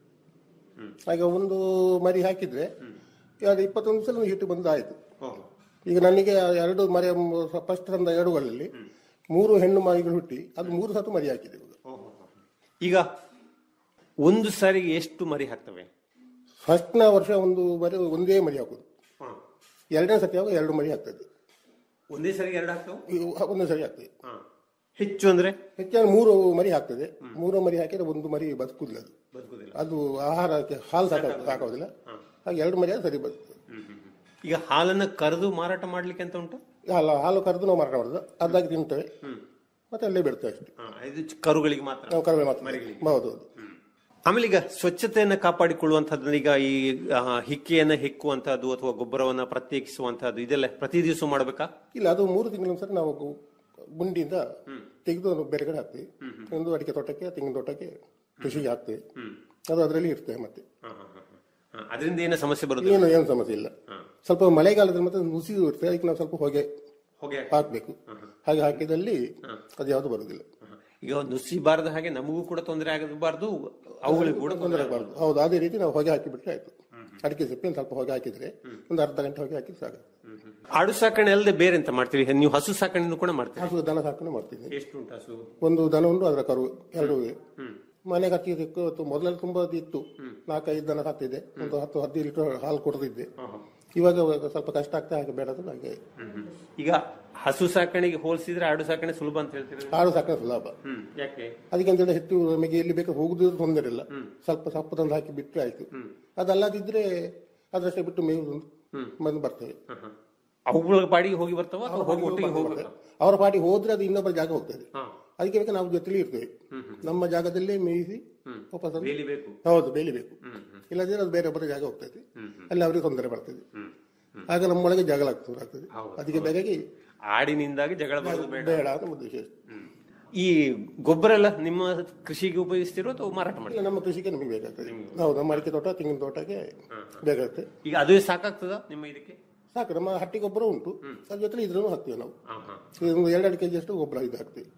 ಹಾಗೆ ಒಂದು ಮರಿ ಹಾಕಿದ್ರೆ ಅದು ಇಪ್ಪತ್ತೊಂದು ಸಲ ಹಿಟ್ಟು ಬಂದು ಆಯ್ತು ಈಗ ನನಗೆ ಎರಡು ಮರಿ ಫಸ್ಟ್ ತಂದ ಎರಡುಗಳಲ್ಲಿ ಮೂರು ಹೆಣ್ಣು ಮರಿಗಳು ಹುಟ್ಟಿ ಅದು ಮೂರು ಸತ್ತು ಮರಿ ಹಾಕಿದೆ ಈಗ ಒಂದು ಸಾರಿಗೆ ಎಷ್ಟು ಮರಿ ಹಾಕ್ತವೆ ಫಸ್ಟ್ನ ವರ್ಷ ಒಂದು ಮರಿ ಒಂದೇ ಮರಿ ಹಾಕುದು ಎರಡನೇ ಸತಿ ಆಗುವಾಗ ಎರಡು ಮರಿ ಆಗ್ತದೆ ಒಂದೇ ಸಾರಿಗೆ ಎರಡು ಹಾಕ್ತವೆ ಇದು ಒಂದೇ ಸರಿ ಆಗ್ತದೆ ಹೆಚ್ಚು ಅಂದ್ರೆ ಹೆಚ್ಚಾಗಿ ಮೂರು ಮರಿ ಹಾಕ್ತದೆ ಮೂರು ಮರಿ ಹಾಕಿದ್ರೆ ಒಂದು ಮರಿ ಬದುಕುದಿಲ್ಲ ಅದು ಬದುಕುದಿಲ್ಲ ಅದು ಆಹಾರಕ್ಕೆ ಹಾಲು ಸಾಕ ಸಾಕೋದಿಲ್ಲ ಹಾಗೆ ಎರಡು ಮರಿ ಆದ್ರೆ ಸರಿ ಬರ್ತದೆ ಈಗ ಹಾಲನ್ನ ಕರೆದು ಮಾರಾಟ ಮಾಡ್ಲಿಕ್ಕೆ ಅಂತ ಉಂಟು ಹಾಲು ಹಾಲು ಕರೆದು ನಾವು ಮಾರಾಟ ಮಾಡುದು ಅದಾಗಿ ತಿಂತೇವೆ ಮತ್ತೆ ಅಲ್ಲೇ ಬಿಡ್ತೇವೆ ಅಷ್ಟೇ ಹಾ, ಇದು ಚ- ಕರುಗಳಿಗೆ ಮಾತ್ರ ನಾವು ಕರುವೆ ಮಾತ್ರ ಮರಿಗಳಿಗೆ. ಹೌದು ಹೌದು ಆಮೇಲೆ ಈಗ ಸ್ವಚ್ಛತೆಯನ್ನ ಕಾಪಾಡಿಕೊಳ್ಳುವಂತದ್ದು ಈಗ ಈ ಆ, ಹಿಕ್ಕೆಯನ್ನ ಹೆಕ್ಕುವಂತಹದ್ದು ಅಥವಾ ಗೊಬ್ಬರವನ್ನ ಪ್ರತ್ಯೇಕಿಸುವಂತಹದ್ದು ಇದೆಲ್ಲ ಪ್ರತಿ ದಿವಸ ಮಾಡಬೇಕಾ ಇಲ್ಲ ಅದು ಮೂರು ತಿಂಗಳಿನ ನಾವು ಗು- ಗುಂಡಿಯಿಂದ ತೆಗೆದು ಅದು ಬೇರೆ ಕಡೆ ಹಾಕ್ತೀವಿ ಒಂದು ಅಡಿಕೆ ತೋಟಕ್ಕೆ ತೆಂಗಿನ ತೋಟಕ್ಕೆ ಕೃಷಿಗೆ ಹಾಕ್ತೀವಿ ಅದು ಅದರಲ್ಲಿ ಇರ್ತೇವೆ ಮತ್ತೆ ಅದರಿಂದ ಏನು ಸಮಸ್ಯೆ ಬರುತ್ತೆ ಏನು ಏನು ಸಮಸ್ಯೆ ಇಲ್ಲ ಸ್ವಲ್ಪ ಮಳೆಗಾಲದಲ್ಲಿ ಮತ್ತೆ ನುಸಿ ಇರುತ್ತೆ ಅದಕ್ಕೆ ನಾವು ಸ್ವಲ್ಪ ಹೊಗೆ ಹೊಗೆ ಹಾಕ್ಬೇಕು ಹಾಗೆ ಹಾಕಿದಲ್ಲಿ ಅದು ಯಾವುದು ಬರುದಿಲ್ಲ ಈಗ ನುಸಿ ಬಾರದ ಹಾಗೆ ನಮಗೂ ಕೂಡ ತೊಂದರೆ ಆಗಬಾರ್ದು ಅವುಗಳಿಗೂ ಕೂಡ ತೊಂದರೆ ಆಗಬಾರ್ದು ಹೌದು ಅದೇ ರೀತಿ ನಾವು ಹೊಗೆ ಹಾಕಿಬಿಟ್ರೆ ಆಯ್ತು ಅಡಿಕೆ ಸಿಪ್ಪೆ ಸ್ವಲ್ಪ ಹೊಗೆ ಹಾಕಿದ್ರೆ ಒಂದು ಅರ್ಧ ಗಂಟೆ ಹೊಗೆ ಹಾಕಿದ್ರೆ ಸಾಕು ಆಡು ಸಾಕಣೆ ಅಲ್ಲದೆ ಬೇರೆ ಎಂತ ಮಾಡ್ತೀರಿ ನೀವು ಹಸು ಸಾಕಣೆನೂ ಕೂಡ ಮಾಡ್ತೀರಿ ಹಸು ದನ ಸಾಕಣೆ ಮಾಡ್ತೀನಿ ಎಷ್ಟು ಉಂಟು ಹಸು ಒಂದು ದನ ಉಂಟು ಅದರ ಕರು ಎರಡು ಇವೆ. ಮನೆ ಖರ್ಚಿಗೆ ಸಿಕ್ಕು ಮೊದಲೆಲ್ಲ ತುಂಬಾ ಇತ್ತು ನಾಲ್ಕೈದು ದನ ಸಾಕ್ತಿದ್ದೆ ಒಂದು ಹತ್ತು ಹದಿನೈದು ಲೀಟರ್ ಹಾಲು ಕೊಡ್ತಿದ್ದೆ ಇವಾಗ ಸ್ವಲ್ಪ ಕಷ್ಟ ಆಗ್ತಾ ಹಾಗೆ ಬೇಡ ಅಂತ ಹಾಗೆ ಈಗ ಹಸು ಸಾಕಣೆಗೆ ಹೋಲಿಸಿದ್ರೆ ಆಡು ಸಾಕಣೆ ಸುಲಭ ಅಂತ ಹೇಳ್ತೀರಿ ಆಡು ಸಾಕಣೆ ಸುಲಭ ಹ್ಮ್ ಯಾಕೆ ಅದಕ್ಕೆ ಅಂತ ಹೆಚ್ಚು ನಮಗೆ ಎಲ್ಲಿ ಬೇಕು ಹೋಗುದು ತೊಂದರೆ ಇಲ್ಲ ಸ್ವಲ್ಪ ಸೊಪ್ಪು ತಂದು ಹಾಕಿ ಬಿಟ್ಟರೆ ಆಯ್ತು ಅದಲ್ಲದಿದ್ರೆ ಅದರಷ್ಟೇ ಬಿಟ್ಟು ಮೇವು ಬಂದು ಬರ್ತೇವೆ ಅವುಗಳ ಪಾಡಿಗೆ ಹೋಗಿ ಬರ್ತಾವ ಅಥವಾ ಹೋಗಿ ಒಟ್ಟಿಗೆ ಹೋಗ್ಬೇಕಾ ಅವರ ಪಾಟಿ ಹೋದ್ರೆ ಅದು ಇನ್ನೊಬ್ಬರ ಜಾಗ ಹೋಗ್ತದೆ ಅದಕ್ಕೆ ಬೇಕು ನಾವು ಜೊತೆಲಿ ಇರ್ತೇವೆ ನಮ್ಮ ಜಾಗದಲ್ಲೇ ಮೇಯಿಸಿ ವಾಪಸ್ ಅದು- ಬೇಲಿಬೇಕು. ಹೌದು ಬೇಲಿಬೇಕು ಇಲ್ಲದಿದ್ರೆ ಅದು ಬೇರೆ ಒಬ್ಬರ ಜಾಗ ಹೋಗ್ತದೆ ಅಲ್ಲಿ ಅವರಿಗೆ ತೊಂದರೆ ಬರ್ತದೆ ಆಗ ನಮ್ಮೊಳಗೆ ಜಗಳ ಆಗ್ತದೆ ಆಗ್ತದೆ ಅದಕ್ಕೆ ಬೇಕಾಗಿ ಆಡಿನಿಂದಾಗಿ ಜಗಳ ಬರೋದು ಬೇಡ ಬೇಡ ಅಂತ ಒಂದು ವಿಶೇಷ ಈ ಗೊಬ್ಬರ ಎಲ್ಲ ನಿಮ್ಮ ಕೃಷಿಗೆ ಉಪಯೋಗಿಸ್ತಿರೋ ಅಥವಾ ಮಾರಾಟ ಮಾಡಿ ಇಲ್ಲ ನಮ್ಮ ಕೃಷಿಗೆ ನಮಗೆ ಬೇಕಾಗ್ತದೆ ಹೌದು ನಮ್ಮ ಅಡಿಕೆ ತೋಟ ತೆಂಗಿನ ತೋಟಕ್ಕೆ ಬೇಕಾಗ್ತದೆ ಈಗ ಅದೇ ಸಾಕಾಗ್ತದ ನಿಮ್ಮ ಇದಕ್ಕೆ ಸಾಕು ನಮ್ಮ ಹಟ್ಟಿ ಗೊಬ್ಬರ ಉಂಟು ಅದ್ರ ಜೊತೆ ಇದ್ರೂ ಹಾಕ್ತೀವಿ ನಾವು ಒಂದು ಎರಡೆರಡು ಕೆಜಿ ಅಷ್ಟು ಗೊಬ್ಬರ ಇದು ಹಾಕ್ತೀವಿ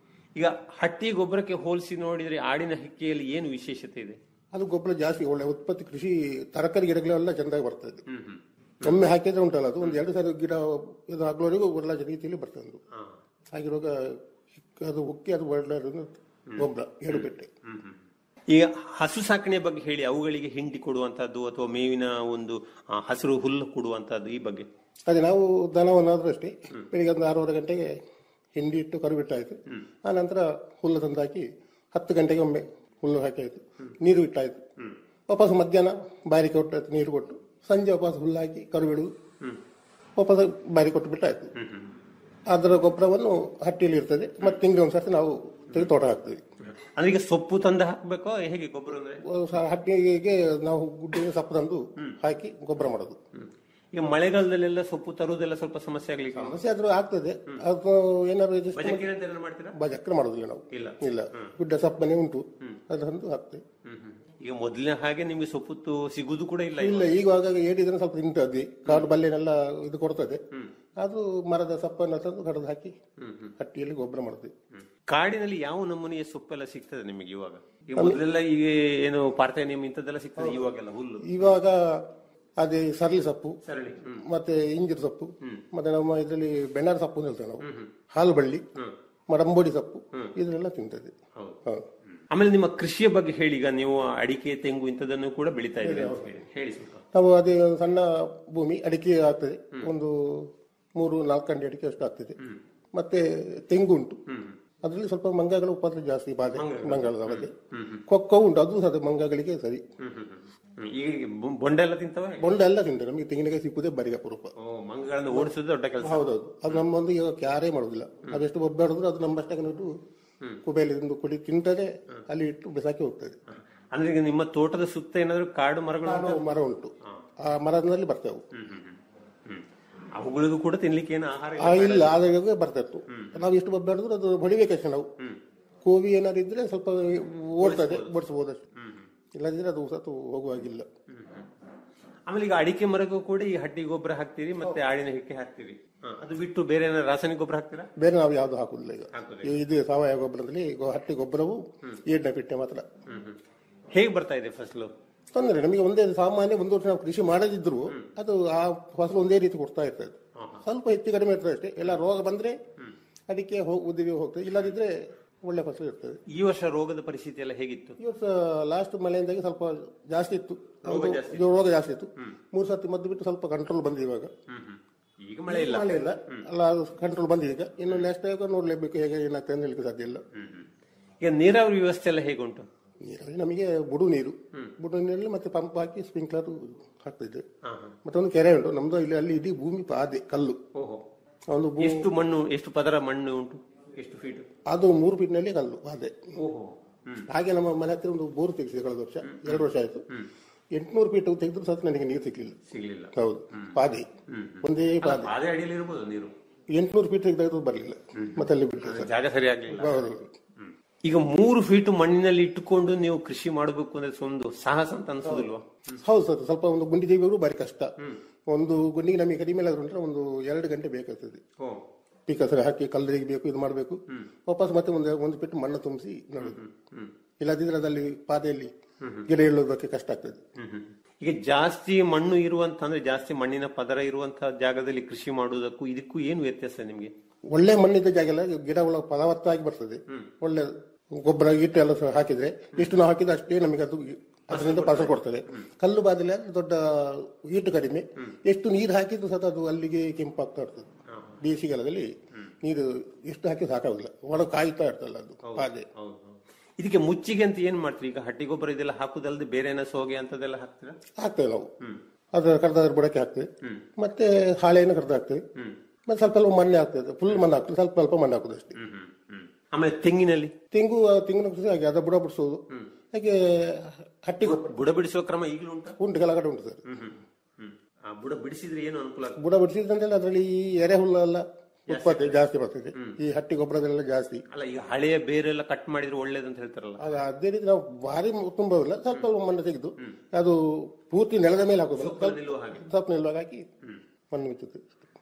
ಈಗ ಹಟ್ಟಿ ಗೊಬ್ಬರಕ್ಕೆ ಹೋಲಿಸಿ ನೋಡಿದ್ರೆ ಆಡಿನ ಹಿಕ್ಕೆಯಲ್ಲಿ ಏನು ವಿಶೇಷತೆ ಇದೆ ಅದು ಗೊಬ್ಬರ ಜಾಸ್ತಿ ಒಳ್ಳೆ ಉತ್ಪತ್ತಿ ಕೃಷಿ ತರಕಾರಿ ಗಿಡಗಳೆಲ್ಲ ಚೆಂದಾಗಿ ಬರ್ತದೆ ಒಮ್ಮೆ ಹಾಕಿದ್ರೆ ಉಂಟಲ್ಲ ಅದು ಒಂದು ಎರಡು ಸಾರಿ ಗಿಡ ಇದು ಆಗ್ಲವರೆಗೂ ಒಳ್ಳೆ ರೀತಿಯಲ್ಲಿ ಬರ್ತದೆ ಅದು ಹಾಗಿರುವಾಗ ಅದು ಉಕ್ಕಿ ಅದು ಒಳ್ಳೆ ಗೊಬ್ಬರ ಎರಡು ಪೆಟ್ಟೆ ಈಗ ಹಸು ಸಾಕಣೆ ಬಗ್ಗೆ ಹೇಳಿ ಅವುಗಳಿಗೆ ಹಿಂಡಿ ಕೊಡುವಂತಹದ್ದು ಅಥವಾ ಮೇವಿನ ಒಂದು ಆ, ಹಸಿರು ಹುಲ್ಲು ಕೊಡುವಂತಹದ್ದು ಈ ಬಗ್ಗೆ ಅದೇ ನಾವು ದನವನ್ನಾದ್ರೂ ಅಷ್ಟೇ ಬೆಳಿಗ್ಗೆ ಒಂದು ಆರೂವರೆ ಗಂಟೆಗೆ ಹಿಂಡಿ ಇಟ್ಟು ಕರು ಬಿಟ್ಟಾಯ್ತು ಆ ನಂತರ ಹುಲ್ಲು ತಂದು ಹಾಕಿ ಹತ್ತು ಗಂಟೆಗೆ ಒಮ್ಮೆ ಹುಲ್ಲು ಹಾಕಿ ಆಯ್ತು ನೀರು ಇಟ್ಟಾಯ್ತು ವಾಪಸ್ ಮಧ್ಯಾಹ್ನ ಬಾರಿ ಕೊಟ್ಟು ನೀರು ಕೊಟ್ಟು ಸಂಜೆ ವಾಪಸ್ ಹುಲ್ಲು ಹಾಕಿ ಕರು ಬಿಡುದು ವಾಪಸ್ ಬಾರಿ ಕೊಟ್ಟು ಬಿಟ್ಟಾಯ್ತು ಅದರ ಗೊಬ್ಬರವನ್ನು ಹಟ್ಟಿಯಲ್ಲಿ ಇರ್ತದೆ ಮತ್ತೆ ತಿಂಗಳಿಗೆ ಒಂದ್ಸರ್ತಿ ನಾವು ತೆಗೆದು ತೋಟ ಹಾಕ್ತೀವಿ ಅಂದ್ರೆ ಈಗ ಸೊಪ್ಪು ತಂದು ಹಾಕ್ಬೇಕೋ ಹೇಗೆ ಗೊಬ್ಬರ ಅಂದ್ರೆ ಸ- ಹಟ್ಟಿಗೆ ನಾವು ಗುಡ್ಡೆ ಸಪ್ಪು ತಂದು ಹಾಕಿ ಗೊಬ್ಬರ ಮಾಡೋದು ಈಗ ಮಳೆಗಾಲದಲ್ಲೆಲ್ಲ ಸೊಪ್ಪು ತರುವುದೆಲ್ಲ ಸ್ವಲ್ಪ ಸಮಸ್ಯೆ ಆಗ್ಲಿಕ್ಕೆ ಸಮಸ್ಯೆ ಆದ್ರೂ ಆಗ್ತದೆ ಅದು ಏನಾದ್ರು adjust ಮಾಡಿ- ಬಜಕಿನ ಅಂತ ಏನಾದ್ರು ಮಾಡ್ತೀರಾ ಬಜಕ್ರ ಮಾಡೋದಿಲ್ಲ ನಾವು ಇಲ್ಲ. ಇಲ್ಲ ಗುಡ್ಡ ಸಪ್ಪನೆ ಉಂಟು ಅದನ್ನು ಹಾಕ್ತೇವೆ ಈಗ ಮೊದಲಿನ ಹಾಗೆ ನಿಮ್ಗೆ ಸೊಪ್ಪು ತು- ಸಿಗುದು ಕೂಡ ಇಲ್ಲ ಇಲ್ಲ ಈಗ ಆಗಾಗ ಏಡಿದ್ರೆ ಸ್ವಲ್ಪ ತಿಂತದೆ ಕಾಡು ಬಲ್ಲೆನೆಲ್ಲ ಇದು ಕೊಡ್ತದೆ ಅದು ಮರದ ಸಪ್ಪನ್ನು ತಂದು ಕಡ್ದು ಹಾಕಿ ಹಟ್ಟಿಯಲ್ಲಿ ಗೊಬ್ಬರ ಮಾಡ್ತೀವಿ ಕಾಡಿನಲ್ಲಿ ಯಾವ ನಮೂನೆಯ ಸೊಪ್ಪೆಲ್ಲ ಸಿಗ್ತದೆ ನಿಮಗೆ ಇವಾಗ ಈಗ ಮೊದಲೆಲ್ಲ ಈಗ ಏನು ಪಾರ್ಥೇನಿಯಂ ಇಂಥದ್ದೆಲ್ಲ ಸಿಗ್ತದೆ ಇವಾಗೆಲ್ಲ ಹುಲ್ಲು ಇವಾಗ ಅದೇ ಸರಳಿ ಸೊಪ್ಪು ಸರಳಿ ಹ್ಮ್. ಮತ್ತೆ ಇಂಜಿರ್ ಸೊಪ್ಪು ಮತ್ತೆ ನಮ್ಮ ಇದರಲ್ಲಿ ಬೆಣ್ಣಾರ ಸೊಪ್ಪು ಅಂತ ಹೇಳ್ತೇವೆ ನಾವು ಹಾಲು ಬಳ್ಳಿ ಮಡಂಬೋಡಿ ಸೊಪ್ಪು ಇದನ್ನೆಲ್ಲ ತಿಂತದೆ ಹೌದು ಆಮೇಲೆ ನಿಮ್ಮ ಕೃಷಿಯ ಬಗ್ಗೆ ಹೇಳಿ ಈಗ ನೀವು ಅಡಿಕೆ ತೆಂಗು ಇಂಥದನ್ನು ಕೂಡ ಬೆಳಿತಾ ಇದ್ದೀರಿ ಅಂತ ಹೇಳಿ. ಹೇಳಿ ಸ್ವಲ್ಪ ನಾವು ಅದೇ ಒಂದು ಸಣ್ಣ ಭೂಮಿ ಅಡಿಕೆ ಆಗ್ತದೆ ಒಂದು ಮೂರು ನಾಲ್ಕು ಗಂಟೆ ಅಡಿಕೆ ಅಷ್ಟು ಆಗ್ತದೆ ಮತ್ತೆ ತೆಂಗು ಉಂಟು ಅದರಲ್ಲಿ ಸ್ವಲ್ಪ ಮಂಗಗಳ ಉಪದ್ರ ಜಾಸ್ತಿ ಬಾಧೆ ಮಂಗಳದ ಬಗ್ಗೆ ಕೊಕ್ಕೋ ಉಂಟು ಅದು ಸಹ ಮಂಗಗಳಿಗೆ ಸರಿ ಹ್ಮ್. ಈಗ ಬೊ- ಬೊಂಡ ಎಲ್ಲ ತಿಂತವೆ ಬೊಂಡ ಎಲ್ಲ ತಿಂತಾರೆ ನಮಗೆ ತೆಂಗಿನಕಾಯಿ ಸಿಕ್ಕುದೇ ಬರಿಗೆ ಅಪರೂಪ ಓ ಮಂಗಗಳನ್ನು ಓಡಿಸೋದು ದೊಡ್ಡ ಕೆಲಸ ಹೌದೌದು ಅದು ನಮ್ಮೊಂದು ಈಗ ಕ್ಯಾರೇ ಮಾಡುದಿಲ್ಲ ಅದೆಷ್ಟು ಒಬ್ಬಾಡಿದ್ರು ಅದು ನಮ್ಮಷ್ಟಕ್ಕೆ ಇಟ್ಟು ಕುಬೇಲಿ ತಿಂದು ಕುಡಿ ತಿಂತದೆ ಅಲ್ಲಿ ಇಟ್ಟು ಬಿಸಾಕಿ ಹೋಗ್ತದೆ ಅಂದ್ರೆ ಈಗ ನಿಮ್ಮ ತೋಟದ ಸುತ್ತ ಏನಾದ್ರು ಕಾಡು ಮರಗಳು ಉಂಟಾ? ಕಾಡು ಮರ ಉಂಟು ಆ ಮರದಲ್ಲಿ ಬರ್ತೇವೆ ಅವುಗಳಿಗೂ ಕೂಡ ತಿನ್ಲಿಕ್ಕೆ ಏನು ಆಹಾರ ಇಲ್ಲ. ಆ ಇಲ್ಲ ಆದಾಗ ಬರ್ತಿತ್ತು ನಾವು ಎಷ್ಟು ಒಬ್ಬಾಡಿದ್ರು ಅದು ಹೊಡಿಬೇಕಷ್ಟೇ ನಾವು ಕೋವಿ ಏನಾದ್ರು ಇದ್ರೆ ಸ್ವಲ್ಪ ಓಡ್ತದೆ ಓಡಿಸಬಹುದಷ್ಟು ಇಲ್ಲದಿದ್ರೆ ಅದು ಸತ್ತು ಹೋಗುವಾಗಿಲ್ಲ ಆಮೇಲೆ ಈಗ ಅಡಿಕೆ ಮರಕ್ಕೂ ಕೂಡ ಈ ಹಟ್ಟಿ ಗೊಬ್ಬರ ಹಾಕ್ತೀರಿ ಮತ್ತೆ ಆಡಿನ ಹಿಕ್ಕೆ ಹಾಕ್ತೀರಿ ಹಾ, ಅದು ಬಿಟ್ಟು ಬೇರೆ ಏನಾದ್ರು ರಾಸಾಯನಿಕ ಗೊಬ್ಬರ ಹಾಕ್ತೀರಾ ಬೇರೆ ನಾವು ಯಾವ್ದು ಹಾಕುದಿಲ್ಲ ಈಗ ಈ- ಇದು ಸಾವಯವ ಗೊಬ್ಬರದಲ್ಲಿ ಗೊ- ಹಟ್ಟಿ ಗೊಬ್ಬರವು ಈಡಿನ ಪಿಟ್ಟೆ ಮಾತ್ರ ಹೇಗೆ ಬರ್ತಾ ಇದೆ ಫಸಲು ತೊಂದರೆ ನಮಗೆ ಒಂದೇ ಸಾಮಾನ್ಯ ಒಂದು ವರ್ಷ ನಾವು ಕೃಷಿ ಮಾಡದಿದ್ರು ಅದು ಆ ಫಸಲು ಒಂದೇ ರೀತಿ ಕೊಡ್ತಾ ಇರ್ತದೆ ಸ್ವಲ್ಪ ಹೆಚ್ಚು ಕಡಿಮೆ ಇರ್ತದೆ ಅಷ್ಟೇ ಎಲ್ಲ ರೋಗ ಬಂದ್ರೆ ಅದಕ್ಕೆ ಉದ್ದಿಗೆ ಹೋಗ್ತದೆ ಇಲ್ಲದಿದ್ರೆ ಒಳ್ಳೆ ಫಸಲು ಇರ್ತದೆ ಈ ವರ್ಷ ರೋಗದ ಪರಿಸ್ಥಿತಿ ಎಲ್ಲ ಹೇಗಿತ್ತು ಈ ವರ್ಷ ಲಾಸ್ಟ್ ಮಳೆಯಿಂದಾಗಿ ಸ್ವಲ್ಪ ಜಾಸ್ತಿ ಇತ್ತು ರೋಗ ಒಂದು- ಜಾಸ್ತಿ ಇದು ರೋಗ ಜಾಸ್ತಿ ಇತ್ತು ಮೂರು ಸರ್ತಿ ಮದ್ದು ಬಿಟ್ಟು ಸ್ವಲ್ಪ ಕಂಟ್ರೋಲ್ ಬಂದಿದೆ ಇವಾಗ ಈಗ ಮಳೆ ಇಲ್ಲ ಮಳೆ ಇಲ್ಲ ಅಲ್ಲ ಅದು ಕಂಟ್ರೋಲ್ ಬಂದಿದೆ ಈಗ ಇನ್ನು ನೆಕ್ಸ್ಟ್ ನೋಡ್ಲೇಬೇಕು ಹೇಗೆ ಏನಾಗ್ತದೆ ಅಂತ ಹೇಳಲಿಕ್ಕೆ ಸಾಧ್ಯ ಇಲ್ಲ ಈಗ ನೀರಾವರಿ ವ್ಯವಸ್ಥೆ ಎಲ್ಲ ಹೇಗುಂಟು ನೀರಲ್ಲಿ ನಮಗೆ ಬುಡು ನೀರು ಬುಡು ನೀರಲ್ಲಿ ಮತ್ತೆ ಪಂಪ್ ಹಾಕಿ ಸ್ಪ್ರಿಂಕ್ಲರ್ ಹಾಕ್ತಿದ್ದೆ ಮತ್ತೆ ಒಂದು ಕೆರೆ ಉಂಟು ನಮ್ದು ಇಲ್ಲಿ ಅಲ್ಲಿ ಇಡೀ ಭೂಮಿ ಪಾದೆ ಕಲ್ಲು ಓಹೋ ಒಂದು ಭೂ- ಎಷ್ಟು ಮಣ್ಣು ಎಷ್ಟು ಪದರ ಮಣ್ಣು ಉಂಟು ಎಷ್ಟು ಫೀಟ್ ಅದು ಮೂರು ಫೀಟ್ನಲ್ಲಿ ಕಲ್ಲು ಪಾದೆ ಓಹೋ ಹಾಗೆ ನಮ್ಮ ಮನೆ ಹತ್ತಿರ ಒಂದು ಬೋರ್ ತೆಗೆಸಿದೆ ಕಳೆದ ವರ್ಷ ಎರಡು ವರ್ಷ ಆಯ್ತು ಎಂಟ್ನೂರು ಫೀಟ್ ತೆಗೆದ್ರು ಸಹ ನನಗೆ ನೀರು ಸಿಗ್ಲಿಲ್ಲ ಸಿಗ್ಲಿಲ್ಲ ಹೌದು ಪಾದೆ ಒಂದೇ ಅಲ್ಲ, ಪಾದೆ ಪಾದೆ ಅಡಿಯಲ್ಲಿ ಇರ್ಬೋದು ನೀರು ಎಂಟ್ನೂರು ಫೀಟ್ ತೆಗೆದು ಬರಲಿಲ್ಲ ಮತ್ತೆ ಅಲ್ಲಿ ಬಿಟ್ಟು ಜಾಗ ಸರಿ ಆಗ್ಲಿಲ್ಲ ಹೌದು ಈಗ ಮೂರು ಫೀಟ್ ಮಣ್ಣಿನಲ್ಲಿ ಇಟ್ಟುಕೊಂಡು ನೀವು ಕೃಷಿ ಮಾಡಬೇಕು ಅಂದ್ರೆ ಒಂದು ಸಾಹಸ ಅಂತ ಅನ್ಸೋದಿಲ್ವಾ ಹೌದು ಸರ್ ಸ್ವಲ್ಪ ಒಂದು ಗುಂಡಿ ತೆಗೆಯುವುದು ಬಾರಿ ಕಷ್ಟ ಒಂದು ಗುಂಡಿಗೆ ನಮಗೆ ಕಡಿಮೆ ಆದ್ರೂ ಉಂಟ್ರೆ ಒಂದು ಎರಡು ಗಂಟೆ ಬೇಕಾಗ್ತದೆ ಓ ಪೀಕ ಸರಿ ಹಾಕಿ ಕಲ್ಲು ತೆಗಿಬೇಕು ಇದು ಮಾಡಬೇಕು ವಾಪಸ್ ಮತ್ತೆ ಒಂದು ಒಂದು ಬಿಟ್ಟು ಮಣ್ಣು ತುಂಬಿಸಿ ನೋಡುದು ಇಲ್ಲದಿದ್ರೆ ಅದಲ್ಲಿ ಪಾದೆಯಲ್ಲಿ ಗಿಡ ಇಳುವುದಕ್ಕೆ ಕಷ್ಟ ಆಗ್ತದೆ ಈಗ ಜಾಸ್ತಿ ಮಣ್ಣು ಇರುವಂತ ಅಂದ್ರೆ ಜಾಸ್ತಿ ಮಣ್ಣಿನ ಪದರ ಇರುವಂತಹ ಜಾಗದಲ್ಲಿ ಕೃಷಿ ಮಾಡುವುದಕ್ಕೂ ಇದಕ್ಕೂ ಏನು ವ್ಯತ್ಯಾಸ ನಿಮಗೆ ಒಳ್ಳೆ ಮಣ್ಣಿದ್ದ ಜಾಗ ಎಲ್ಲ ಗಿಡ ಒಳ ಫಲವತ್ತಾಗಿ ಬರ್ತದೆ ಒಳ್ಳೆ ಗೊಬ್ಬರ ಇಟ್ಟು ಎಲ್ಲ ಸಹ ಹಾಕಿದ್ರೆ ಎಷ್ಟು ನಾವು ಹಾಕಿದ್ರೆ ಅಷ್ಟೇ ನಮಗೆ ಅದು ಅದರಿಂದ ಫಸಲು ಕೊಡ್ತದೆ ಕಲ್ಲು ಬಾದಲ್ಲಿ ಆದ್ರೆ ದೊಡ್ಡ ಈಟು ಕಡಿಮೆ ಎಷ್ಟು ನೀರು ಹಾಕಿದ್ರು ಸಹ ಅದು ಅಲ್ಲಿಗೆ ಕೆಂಪಾಗ್ತಾ ಇರ್ತದೆ ಬೇಸಿಗೆಗಾಲದಲ್ಲಿ ನೀರು ಎಷ್ಟು ಹಾಕಿ ಸಾಕಾಗುದಿಲ್ಲ ಒಳ ಕಾಯ್ತಾ ಇರ್ತಲ್ಲ ಅದು ಹಾಗೆ ಇದಕ್ಕೆ ಮುಚ್ಚಿಗೆ ಅಂತ ಏನ್ ಮಾಡ್ತೀರಿ ಈಗ ಹಟ್ಟಿ ಗೊಬ್ಬರ ಇದೆಲ್ಲ ಹಾಕುದಲ್ಲದೆ ಬೇರೆ ಏನೋ ಸೋಗೆ ಅಂತದೆಲ್ಲ ಹಾಕ್ತೀರಾ ಹಾಕ್ತೇವೆ ನಾವು ಅದರ ಕಡ್ದ ಬುಡಕ್ಕೆ ಹಾಕ್ತೇವೆ ಮತ್ತೆ ಹಾಳೆಯನ್ನು ಕಡ್ದು ಹಾಕ್ತೇವೆ ಮತ್ತೆ ಸ್ವಲ್ಪ ಸ್ವಲ್ಪ ಮಣ್ಣೆ ಹಾಕ್ತದೆ ಫುಲ್ ಮಣ್ಣು ಹಾಕ್ತದೆ ಸ್ವಲ್ಪ ಸ್ವಲ್ಪ ಮಣ್ಣು ಹಾಕುದು ಅಷ್ಟೇ ಆಮೇಲೆ ತೆಂಗಿನಲ್ಲಿ ತೆಂಗು ತೆಂಗಿನ ಕೃಷಿ ಹಾಗೆ ಅದ ಬುಡ ಬಿಡಿಸೋದು ಹಾಗೆ ಹಟ್ಟಿ ಗೊಬ್ಬರ ಬುಡ ಬಿಡಿಸುವ ಕ್ರಮ ಈಗಲೂ ಉಂಟಾ ಉಂಟು ಕೆಳಗಡೆ ಉಂಟು ಸರ್ ಆ ಬುಡ ಬಿಡಿಸಿದ್ರೆ ಏನು ಅನುಕೂಲ ಆಗ್ತದೆ ಬುಡ ಬಿಡಿಸಿದ್ರೆ ಅದರಲ್ಲಿ ಈ ಎರೆಹುಲ್ಲ ಎಲ್ಲ ಉತ್ಪತ್ತಿ ಜಾಸ್ತಿ ಬರ್ತದೆ ಈ ಹಟ್ಟಿ ಗೊಬ್ಬರದೆಲ್ಲ ಜಾಸ್ತಿ ಅಲ್ಲ ಈಗ ಹಳೆಯ ಬೇರೆಲ್ಲ ಕಟ್ ಮಾಡಿದ್ರೆ ಒಳ್ಳೇದಂತ ಹೇಳ್ತಾರಲ್ಲ ಅದು ಅದೇ ರೀತಿ ನಾವು ಭಾರಿ ತುಂಬವಿಲ್ಲ ಸ್ವಲ್ಪ ಸ್ವಲ್ಪ ಮಣ್ಣು ತೆಗೆದು ಅದು ಪೂರ್ತಿ ನೆಲದ ಮೇಲೆ ಹಾಕೋದು ಸ್ವಲ್ಪ ನಿಲ್ಲುವ ಹಾಗೆ ಸ್ವಲ್ಪ ನಿಲ್ಲುವಾಗ ಹಾಕಿ ಮಣ್ಣು ಬಿಚ್ಚುತ್ತೆ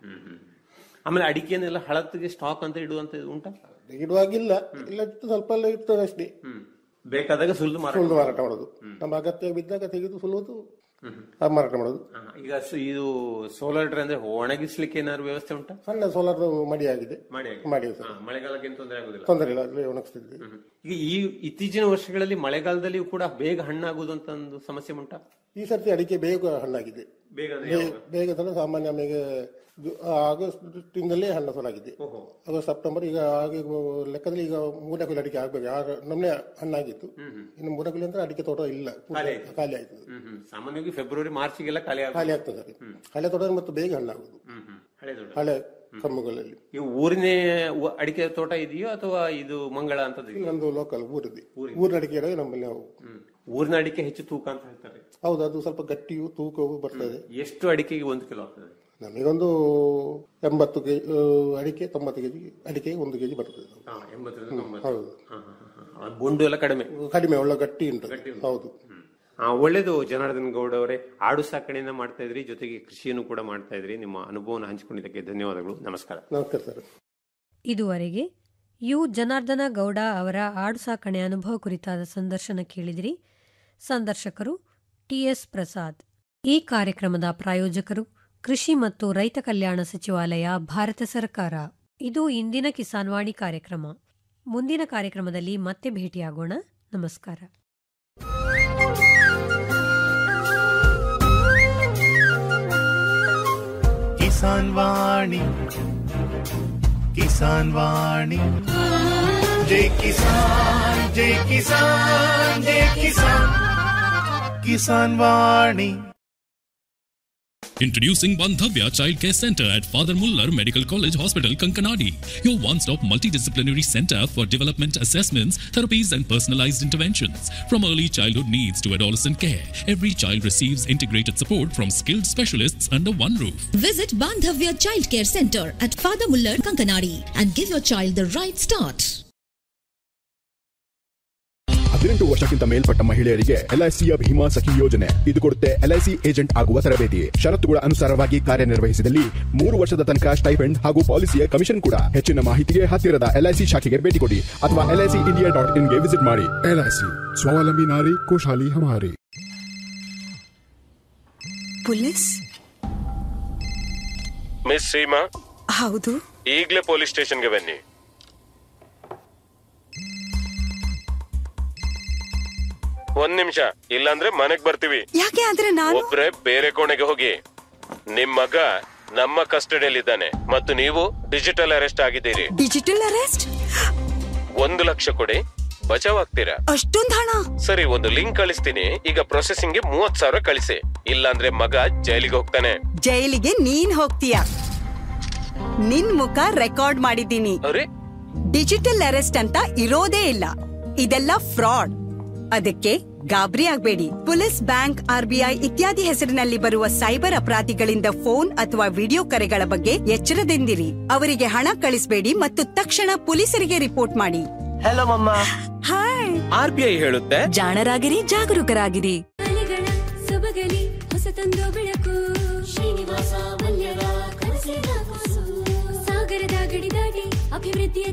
ಆಮೇಲೆ ಅಡಿಕೆನೆಲ್ಲ ಹಳತ್ತಿಗೆ ಸ್ಟಾಕ್ ಅಂತ ಇಡುವಂತ ಉಂಟಾ ಇಡುವಾಗಿಲ್ಲ ಇಲ್ಲ ಇಟ್ಟು ಸ್ವಲ್ಪ ಎಲ್ಲ ಇರ್ತದೆ ಅಷ್ಟೇ ಬೇಕಾದಾಗ ಸುಲಿದು ಮಾರಾಟ ಸುಳ್ಳು ಮಾರಾಟ ಮಾಡೋದು ನಮ್ಮ ಅಗತ್ಯ ಬಿದ್ದಾಗ ತೆಗೆದು ಸುಲ್ಲುವುದು ಆ ಮಾರಾಟ ಮಾಡೋದು ಹಾ, ಈಗ ಸು- ಇದು ಸೋಲಾರ್ ಡ್ರೈ ಅಂದ್ರೆ ಒಣಗಿಸ್ಲಿಕ್ಕೆ ಏನಾದ್ರು ವ್ಯವಸ್ಥೆ ಉಂಟಾ ಸಣ್ಣ ಸೋಲಾರ್ ಮಡಿ ಆಗಿದೆ ಮಾಡಿ ಮಾಡಿ ಸರ್ ಹಾ, ಮಳೆಗಾಲಕ್ಕೆ ಏನು ತೊಂದರೆ ಆಗುದಿಲ್ಲ ತೊಂದರೆ ಇಲ್ಲ ಅಲ್ಲಿ ಒಣಗಿಸ್ತಿದ್ವಿ ಈಗ ಈ ಇತ್ತೀಚಿನ ವರ್ಷಗಳಲ್ಲಿ ಮಳೆಗಾಲದಲ್ಲಿಯೂ ಕೂಡ ಬೇಗ ಹಣ್ಣಾಗುವುದು ಅಂತ ಒಂದು ಸಮಸ್ಯೆ ಉಂಟಾ ಈ ಸರ್ತಿ ಅಡಿಕೆ ಬೇಗ ಹಣ್ಣಾಗಿದೆ ಬೇಗ ಅಂದ್ರೆ ಬೇ- ಯಾವಾಗ? ಬೇಗ ಅಂದ್ರೆ ಸಾಮಾನ್ಯ ನಮಗೆ ಜು- ಆಗಸ್ಟ್ ತಿಂಗಳಲ್ಲಿ ಹಣ್ಣು ಶುರುವಾಗಿದೆ ಆಗಸ್ಟ್ ಸೆಪ್ಟೆಂಬರ್ ಈಗ ಹಾಗೆ ಲೆಕ್ಕದಲ್ಲಿ ಈಗ ಮೂರನೇ ಕೊಯ್ಲು ಅಡಿಕೆ ಆಗ್ಬೇಕು ಆಗ ನಮ್ಮನೆ ಹಣ್ಣಾಗಿತ್ತು ಇನ್ನು ಮೂರನೇ ಕೊಯ್ಲು ಅಂದ್ರೆ ಅಡಿಕೆ ತೋಟ ಇಲ್ಲ ಖಾಲಿ ಆಯ್ತು. ಖಾಲಿ ಆಯ್ತು ಹ್ಮ್, ಹ್ಮ್. ಸಾಮಾನ್ಯವಾಗಿ ಫೆಬ್ರವರಿ ಮಾರ್ಚ್ಗೆಲ್ಲ ಖಾಲಿ ಆಗುತ್ತೆ. ಖಾಲಿ ಆಗ್ತದೆ ಅದು. ಹಳೆ ತೋಟ ಮತ್ತು ಬೇಗ ಹಣ್ಣಾಗುದು ಹ್ಮ್, ಹ್ಮ್. ಹಳೆ ದೊಡ್ಡ. ಹಳೆ ಕಮ್ಮುಗಳಲ್ಲಿ ಈ ಊರಿನ ವ- ಅಡಿಕೆ ತೋಟ ಇದೆಯೋ ಅಥವಾ ಇದು ಮಂಗಳ ಅಂತದ್ದು ಇದೆಯೋ? ನಮ್ದು ಲೋಕಲ್ ಊರಿದೆ ಊರಿನ ಅಡಿಕೆ ಇರೋದು ನಮ್ಮಲ್ಲಿ ನಾವು ಹ್ಮ್. ಊರಿನ ಅಡಿಕೆ ಹೆಚ್ಚು ತೂಕ ಅಂತ ಹೇಳ್ತಾರೆ ಹೌದು ಅದು ಸ್ವಲ್ಪ ಗಟ್ಟಿಯು ತೂಕವು ಬರ್ತದೆ ಎಷ್ಟು ಅಡಿಕೆಗೆ ಒಂದು ಕಿಲೋ ಆಗ್ತದೆ ನಮಗೊಂದು ಎಂಬತ್ತು ಕೆಜಿ ಅಡಿಕೆ ತೊಂಬತ್ತು ಕೆಜಿ ಅಡಿಕೆ ಒಂದು ಕೆಜಿ ಬರ್ತದೆ ಹಾ, ಎಂಬತ್ತರಿಂದ ತೊಂಬತ್ತು. ಹೌದು ಹಾ, ಹಾ, ಹಾ, ಹಾ. ಆ ಬೊಂಡು ಎಲ್ಲ ಕಡಿಮೆ ಕಡಿಮೆ ಒಳ್ಳೆ ಗಟ್ಟಿ ಉಂಟು ಹೌದು ಆ, ಒಳ್ಳೇದು ಜನಾರ್ದನ್ ಗೌಡ ಅವರೇ ಆಡು ಸಾಕಣೆಯನ್ನ ಮಾಡ್ತಾ ಇದ್ರಿ ಜೊತೆಗೆ ಕೃಷಿಯನ್ನು ಕೂಡ ಮಾಡ್ತಾ ಇದ್ರಿ ನಿಮ್ಮ ಅನುಭವನ ಹಂಚಿಕೊಂಡಿದ್ದಕ್ಕೆ ಧನ್ಯವಾದಗಳು ನಮಸ್ಕಾರ ನಮಸ್ಕಾರ ಸರ್ ಇದುವರೆಗೆ ಯು ಜನಾರ್ದನ ಗೌಡ ಅವರ ಆಡು ಸಾಕಣೆ ಅನುಭವ ಕುರಿತಾದ ಸಂದರ್ಶನ ಕೇಳಿದಿರಿ ಸಂದರ್ಶಕರು ಟಿಎಸ್ ಪ್ರಸಾದ್ ಈ ಕಾರ್ಯಕ್ರಮದ ಪ್ರಾಯೋಜಕರು ಕೃಷಿ ಮತ್ತು ರೈತ ಕಲ್ಯಾಣ ಸಚಿವಾಲಯ ಭಾರತ ಸರ್ಕಾರ ಇದು ಇಂದಿನ ಕಿಸಾನ್ವಾಣಿ ಕಾರ್ಯಕ್ರಮ ಮುಂದಿನ ಕಾರ್ಯಕ್ರಮದಲ್ಲಿ ಮತ್ತೆ ಭೇಟಿಯಾಗೋಣ ನಮಸ್ಕಾರ ಕಿಸಾನ್ ವಾಣಿ ಕಿಸಾನ್ ವಾಣಿ ಜೈ ಕಿಸಾನ್ ಜೈ ಕಿಸಾನ್ ಜೈ ಕಿಸಾನ್ ಕಿಸಾನ್ ವಾಣಿ Introducing Bandhavya Child Care Center at Father Muller Medical College Hospital, Kankanadi, your one-stop multidisciplinary center for development assessments, therapies and personalized interventions. From early childhood needs to adolescent care, every child receives integrated support from skilled specialists under one roof. Visit Bandhavya Child Care Center at Father Muller, Kankanadi and give your child the right start. ಹದಿನೆಂಟು ವರ್ಷಕ್ಕಿಂತ ಮೇಲ್ಪಟ್ಟ ಮಹಿಳೆಯರಿಗೆ ಎಲ್ಐಸಿಯ ಭೀಮಾ ಸಖಿ ಯೋಜನೆ ಇದು ಕೊಡುತ್ತೆ LIC agent ಆಗುವ ತರಬೇತಿ ಷರತ್ತುಗಳ ಅನುಸಾರವಾಗಿ ಕಾರ್ಯನಿರ್ವಹಿಸಿದಲ್ಲಿ ಮೂರು ವರ್ಷದ ತನಕ ಸ್ಟೈಪೆಂಡ್ ಹಾಗೂ ಪಾಲಿಸಿಯ ಕಮಿಷನ್ ಕೂಡ ಹೆಚ್ಚಿನ ಮಾಹಿತಿಗೆ ಹತ್ತಿರದ ಎಲ್ಐಸಿ ಶಾಖೆಗೆ ಭೇಟಿ ಕೊಡಿ ಅಥವಾ ಎಲ್ಐಸಿ ಇಂಡಿಯಾ ಡಾಟ್ ಇನ್ಗೆ ವಿಸಿಟ್ ಮಾಡಿ ಎಲ್ಐಸಿ ಸ್ವಾವಲಂಬಿ ನಾರಿ ಖುಷಾಲಿ ಹಮಾರಿ ಪೊಲೀಸ್ ಮಿಸ್ ಸೀಮಾ ಹೌದು ಈಗಲೇ ಪೊಲೀಸ್ ಸ್ಟೇಷನ್ಗೆ ಬನ್ನಿ ಒಂದ್ ನಿಮಿಷ ಇಲ್ಲಾಂದ್ರೆ ಮನೆಗ್ ಬರ್ತೀವಿ ಯಾಕೆ ಆದ್ರೆ ನಾನು ಒಬ್ರೆ ಬೇರೆ ಕೋಣೆಗೆ ಹೋಗಿ ನಿಮ್ ಮಗ ನಮ್ಮ ಕಸ್ಟಡಿಯಲ್ಲಿದ್ದಾನೆ ಮತ್ತು ನೀವು ಡಿಜಿಟಲ್ ಅರೆಸ್ಟ್ ಆಗಿದ್ದೀರಿ ಡಿಜಿಟಲ್ ಅರೆಸ್ಟ್ ಒಂದು ಲಕ್ಷ ಕೊಡಿ ಬಚಾವ್ ಆಗ್ತೀರಾ ಅಷ್ಟೊಂದ್ ಹಣ ಸರಿ ಒಂದು ಲಿಂಕ್ ಕಳಿಸ್ತೀನಿ ಈಗ ಪ್ರೊಸೆಸಿಂಗ್ ಗೆ ಮೂವತ್ ಸಾವಿರ ಕಳಿಸಿ ಇಲ್ಲಾಂದ್ರೆ ಮಗ ಜೈಲಿಗೆ ಹೋಗ್ತಾನೆ ಜೈಲಿಗೆ ನೀನ್ ಹೋಗ್ತೀಯ ನಿನ್ ಮುಖ ರೆಕಾರ್ಡ್ ಮಾಡಿದ್ದೀನಿ ಅರೆ ಡಿಜಿಟಲ್ ಅರೆಸ್ಟ್ ಅಂತ ಇರೋದೇ ಇಲ್ಲ ಇದೆಲ್ಲ ಫ್ರಾಡ್ ಅದಕ್ಕೆ ಗಾಬರಿ ಆಗ್ಬೇಡಿ ಪೊಲೀಸ್ ಬ್ಯಾಂಕ್ ಆರ್ಬಿಐ ಇತ್ಯಾದಿ ಹೆಸರಿನಲ್ಲಿ ಬರುವ ಸೈಬರ್ ಅಪರಾಧಿಗಳಿಂದ ಫೋನ್ ಅಥವಾ ವಿಡಿಯೋ ಕರೆಗಳ ಬಗ್ಗೆ ಎಚ್ಚರದಿಂದಿರಿ ಅವರಿಗೆ ಹಣ ಕಳಿಸಬೇಡಿ ಮತ್ತು ತಕ್ಷಣ ಪೊಲೀಸರಿಗೆ ರಿಪೋರ್ಟ್ ಮಾಡಿ ಹಲೋ ಮಮ್ಮ ಹಾಯ್ ಆರ್ ಬಿ ಐ ಹೇಳುತ್ತೆ ಜಾಣರಾಗಿರಿ ಜಾಗರೂಕರಾಗಿರಿ ಸೊಬಗಲಿ ಹೊಸತೊಂದು ಬೆಳಕು ಶ್ರೀನಿವಾಸ ಮಲ್ಯರ ಕನಸಿನ ಕೂಸು ಸಾಗರದ ಗಡಿ ದಾಟಿ ಅಭಿವೃದ್ಧಿಯ